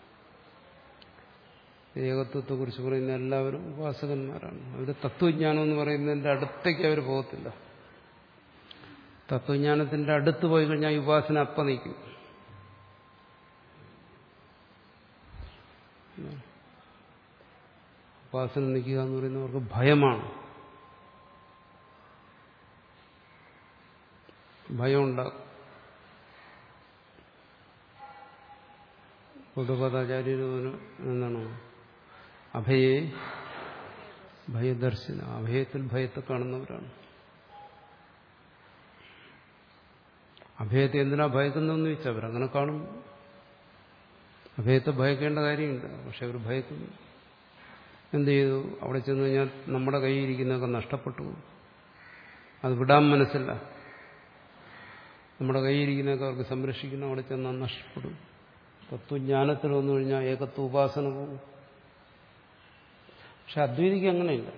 ഏകത്വത്തെക്കുറിച്ച് പറയുന്ന എല്ലാവരും ഉപാസകന്മാരാണ് അവർ തത്വജ്ഞാനം എന്ന് പറയുന്നതിന്റെ അടുത്തേക്ക് അവർ പോകത്തില്ല തത്വജ്ഞാനത്തിന്റെ അടുത്ത് പോയി കഴിഞ്ഞാൽ ഈ ഉപാസന അപ്പം നിൽക്കും ഉപാസന നിൽക്കുക എന്ന് പറയുന്നവർക്ക് ഭയമാണ് ഭയം ഉണ്ടാകും ഗൗഡപാദാചാര്യർ എന്താണ് അഭയെ ഭയദർശന അഭയത്തിൽ ഭയത്തെ കാണുന്നവരാണ് അഭയത്തെ എന്തിനാ ഭയക്കുന്നതെന്ന് ചോദിച്ചാൽ അവരങ്ങനെ കാണും അഭയത്തെ ഭയക്കേണ്ട കാര്യമില്ല പക്ഷെ അവർ ഭയക്കുന്നു എന്ത് ചെയ്തു അവിടെ ചെന്ന് കഴിഞ്ഞാൽ നമ്മുടെ കയ്യിരിക്കുന്നതൊക്കെ നഷ്ടപ്പെട്ടു പോകും അത് വിടാൻ മനസ്സില്ല നമ്മുടെ കയ്യിരിക്കുന്നതൊക്കെ അവർക്ക് സംരക്ഷിക്കണം അവിടെ ചെന്നാൽ നഷ്ടപ്പെടും തത്വജ്ഞാനത്തിൽ വന്നു കഴിഞ്ഞാൽ ഏകത്വ ഉപാസന പോകും പക്ഷെ അദ്വൈതിക്ക് അങ്ങനെയില്ല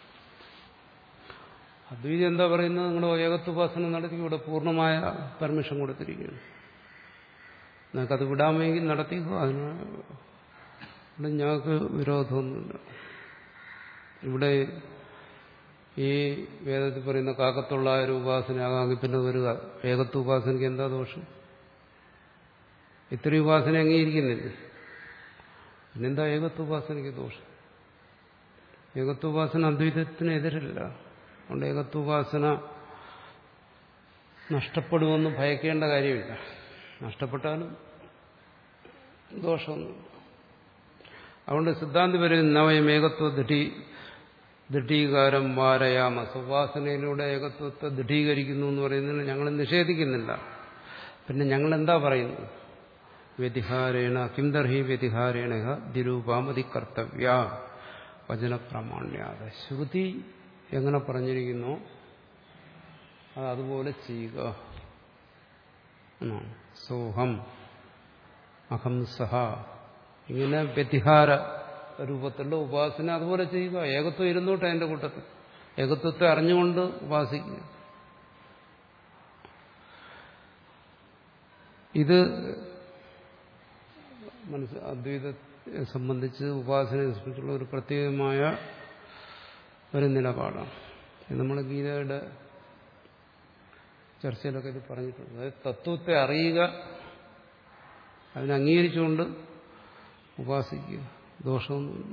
അദ്വൈതി എന്താ പറയുന്നത് നിങ്ങളുടെ ഏകത്വ ഉപാസന നടത്തി ഇവിടെ പൂർണ്ണമായ പെർമിഷൻ കൊടുത്തിരിക്കുകയാണ് നിങ്ങൾക്കത് വിടാമെങ്കിൽ നടത്തിക്കോ അതിന് ഇവിടെ ഞങ്ങൾക്ക് വിരോധമൊന്നുമില്ല ഇവിടെ ഈ വേദത്തിൽ പറയുന്ന കാക്കത്തുള്ള ഒരു ഉപാസനയാകാമെങ്കിൽ പിന്നെ ഒരു ഏകത്വ ഉപാസനയ്ക്ക് എന്താ ദോഷം ഇത്രയും ഉപാസന അംഗീകരിക്കുന്നില്ലേ പിന്നെന്താ ഏകത്വ ഉപാസനയ്ക്ക് ദോഷം ഏകത്വ ഉപാസന അദ്വൈതത്തിന് എതിരല്ല അതുകൊണ്ട് ഏകത്വ ഉപാസന നഷ്ടപ്പെടുമെന്ന് ഭയക്കേണ്ട കാര്യമില്ല നഷ്ടപ്പെട്ടാലും ദോഷമൊന്നും അതുകൊണ്ട് സിദ്ധാന്തി പറയുന്ന നവയം ഏകത്വ ദൃഢീ ദൃഢീകാരം വാരയാമ സുവാസനയിലൂടെ ഏകത്വത്തെ ദൃഢീകരിക്കുന്നു എന്ന് പറയുന്നതിന് ഞങ്ങൾ നിഷേധിക്കുന്നില്ല പിന്നെ ഞങ്ങൾ എന്താ പറയുന്നത് വ്യതിഹാരേണ കിംദർഹി വ്യതിഹാരേണ ദിരൂപാമതി കർത്തവ്യ വചനപ്രാമാണ്യാത ശ്രുതി എങ്ങനെ പറഞ്ഞിരിക്കുന്നോ അത് അതുപോലെ ചെയ്യുക എന്നാണ്. സോഹം അഹം സഹ ഇങ്ങനെ വ്യതിഹാര രൂപത്തിലുള്ള ഉപാസന അതുപോലെ ചെയ്യുക ഏകത്വം ഇരുന്നോട്ടെ അതിന്റെ കൂട്ടത്തിൽ ഏകത്വത്തെ അറിഞ്ഞുകൊണ്ട് ഉപാസിക്കുക ഇത് മനസ്സ് അദ്വൈതത്തെ സംബന്ധിച്ച് ഉപാസനയെ സംബന്ധിച്ചുള്ള ഒരു പ്രത്യേകമായ ഒരു നിലപാടാണ് ഇത് നമ്മൾ ഗീതയുടെ ചർച്ചയിലൊക്കെ ഇത് പറഞ്ഞിട്ടുണ്ട് അതായത് തത്വത്തെ അറിയുക അതിനെ അംഗീകരിച്ചുകൊണ്ട് ഉപാസിക്കുക ദോഷമൊന്നുമില്ല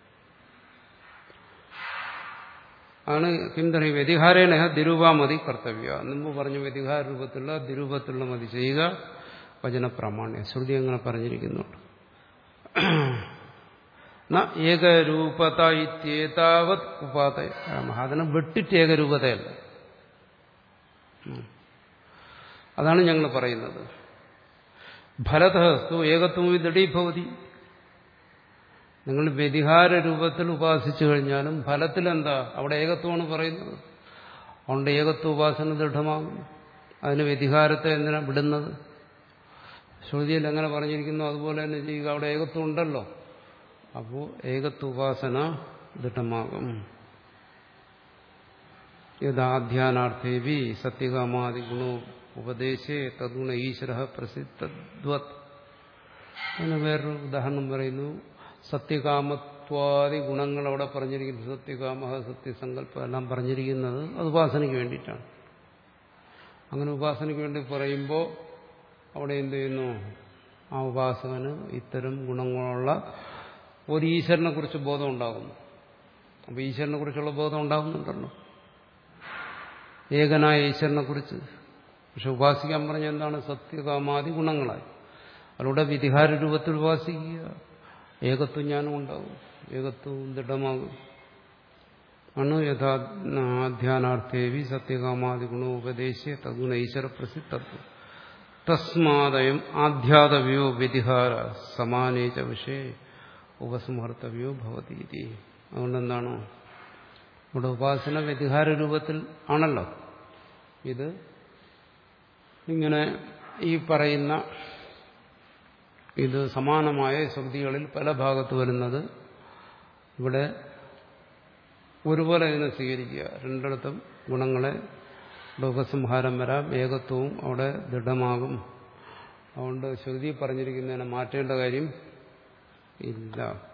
ആണ് കിന്തറി വ്യതിഹാരേണ ദിരൂപാമതി കർത്തവ്യ മുമ്പ് പറഞ്ഞു വ്യതിഹാര രൂപത്തിലുള്ള ദിരൂപത്തിലുള്ള മതി ചെയ്യുക വചന പ്രാമാണ്യം ശ്രുതി അങ്ങനെ പറഞ്ഞിരിക്കുന്നുണ്ട് ന ഏകരൂപത ഇത്യേതാവത് ഉപാത അതിനെ വെട്ടിട്ട് ഏകരൂപതയല്ല ഉം. അതാണ് ഞങ്ങൾ പറയുന്നത് ഫലതസ്തു ഏകത്വം ദൃഢീഭവതി നിങ്ങൾ വ്യതിഹാര രൂപത്തിൽ ഉപാസിച്ചു കഴിഞ്ഞാലും ഫലത്തിൽ എന്താ അവിടെ ഏകത്വമാണ് പറയുന്നത് അതുകൊണ്ട് ഏകത്വ ഉപാസന ദൃഢമാകും അതിന് വ്യതിഹാരത്തെ എന്തിനാ വിടുന്നത് ശ്രുതിയിൽ എങ്ങനെ പറഞ്ഞിരിക്കുന്നു അതുപോലെ തന്നെ ചെയ്യുക അവിടെ ഏകത്വം ഉണ്ടല്ലോ അപ്പോൾ ഏകത്വ ഉപാസന ദൃഢമാകും യഥാധ്യാനാർത്ഥേവി സത്യകാമാദി ഗുണോ ഉപദേശേ തദ്ഗുണ ഈശ്വര പ്രസിദ്ധദ്വത് അതിന് വേറൊരു ഉദാഹരണം പറയുന്നു സത്യകാമത്വാദി ഗുണങ്ങൾ അവിടെ പറഞ്ഞിരിക്കുന്നത് സത്യകാമ സത്യസങ്കല്പം എല്ലാം പറഞ്ഞിരിക്കുന്നത് അത് ഉപാസനയ്ക്ക് വേണ്ടിയിട്ടാണ് അങ്ങനെ ഉപാസനയ്ക്ക് വേണ്ടി പറയുമ്പോൾ അവിടെ എന്ത് ചെയ്യുന്നു ആ ഉപാസകന് ഇത്തരം ഗുണങ്ങളുള്ള ഒരു ഈശ്വരനെ കുറിച്ച് ബോധം ഉണ്ടാകുന്നു അപ്പോൾ ഈശ്വരനെ കുറിച്ചുള്ള ബോധം ഉണ്ടാകുന്നുണ്ടല്ലോ ഏകനായ ഈശ്വരനെ കുറിച്ച് പക്ഷെ ഉപാസിക്കാൻ പറഞ്ഞ എന്താണ് സത്യകാമാദി ഗുണങ്ങളായി അതിലൂടെ വിധിഹാര രൂപത്തിൽ ഉപാസിക്കുക ഏകത്വം ജ്ഞാനം ഉണ്ടാവും ഏകത്വവും ദൃഢമാകും ആണ് യഥാധ്യാനാർത്ഥേവി സത്യകാമാദി ഗുണോപദേശിയ തദ്ഗുണ ഈശ്വര പ്രസിദ്ധത്വം തസ്മാദയം ആധ്യാതവ്യോ വ്യതിഹാര സമാനേച വിഷയ ഉപസംഹർത്തവ്യോ ഭവതി അതുകൊണ്ടെന്താണ് ഇവിടെ ഉപാസന വ്യതിഹാര രൂപത്തിൽ ആണല്ലോ ഇത് ഇങ്ങനെ ഈ പറയുന്ന ഇത് സമാനമായ ശ്രുതികളിൽ പല ഭാഗത്ത് വരുന്നത് ഇവിടെ ഒരുപോലെ ഇതിനെ സ്വീകരിക്കുക രണ്ടിടത്തും ഗുണങ്ങളെ ലോകസംഹാരം വരാം ഏകത്വവും അവിടെ ദൃഢമാകും അതുകൊണ്ട് ശ്രുതി പറഞ്ഞിരിക്കുന്നതിനെ മാറ്റേണ്ട കാര്യം ഇല്ല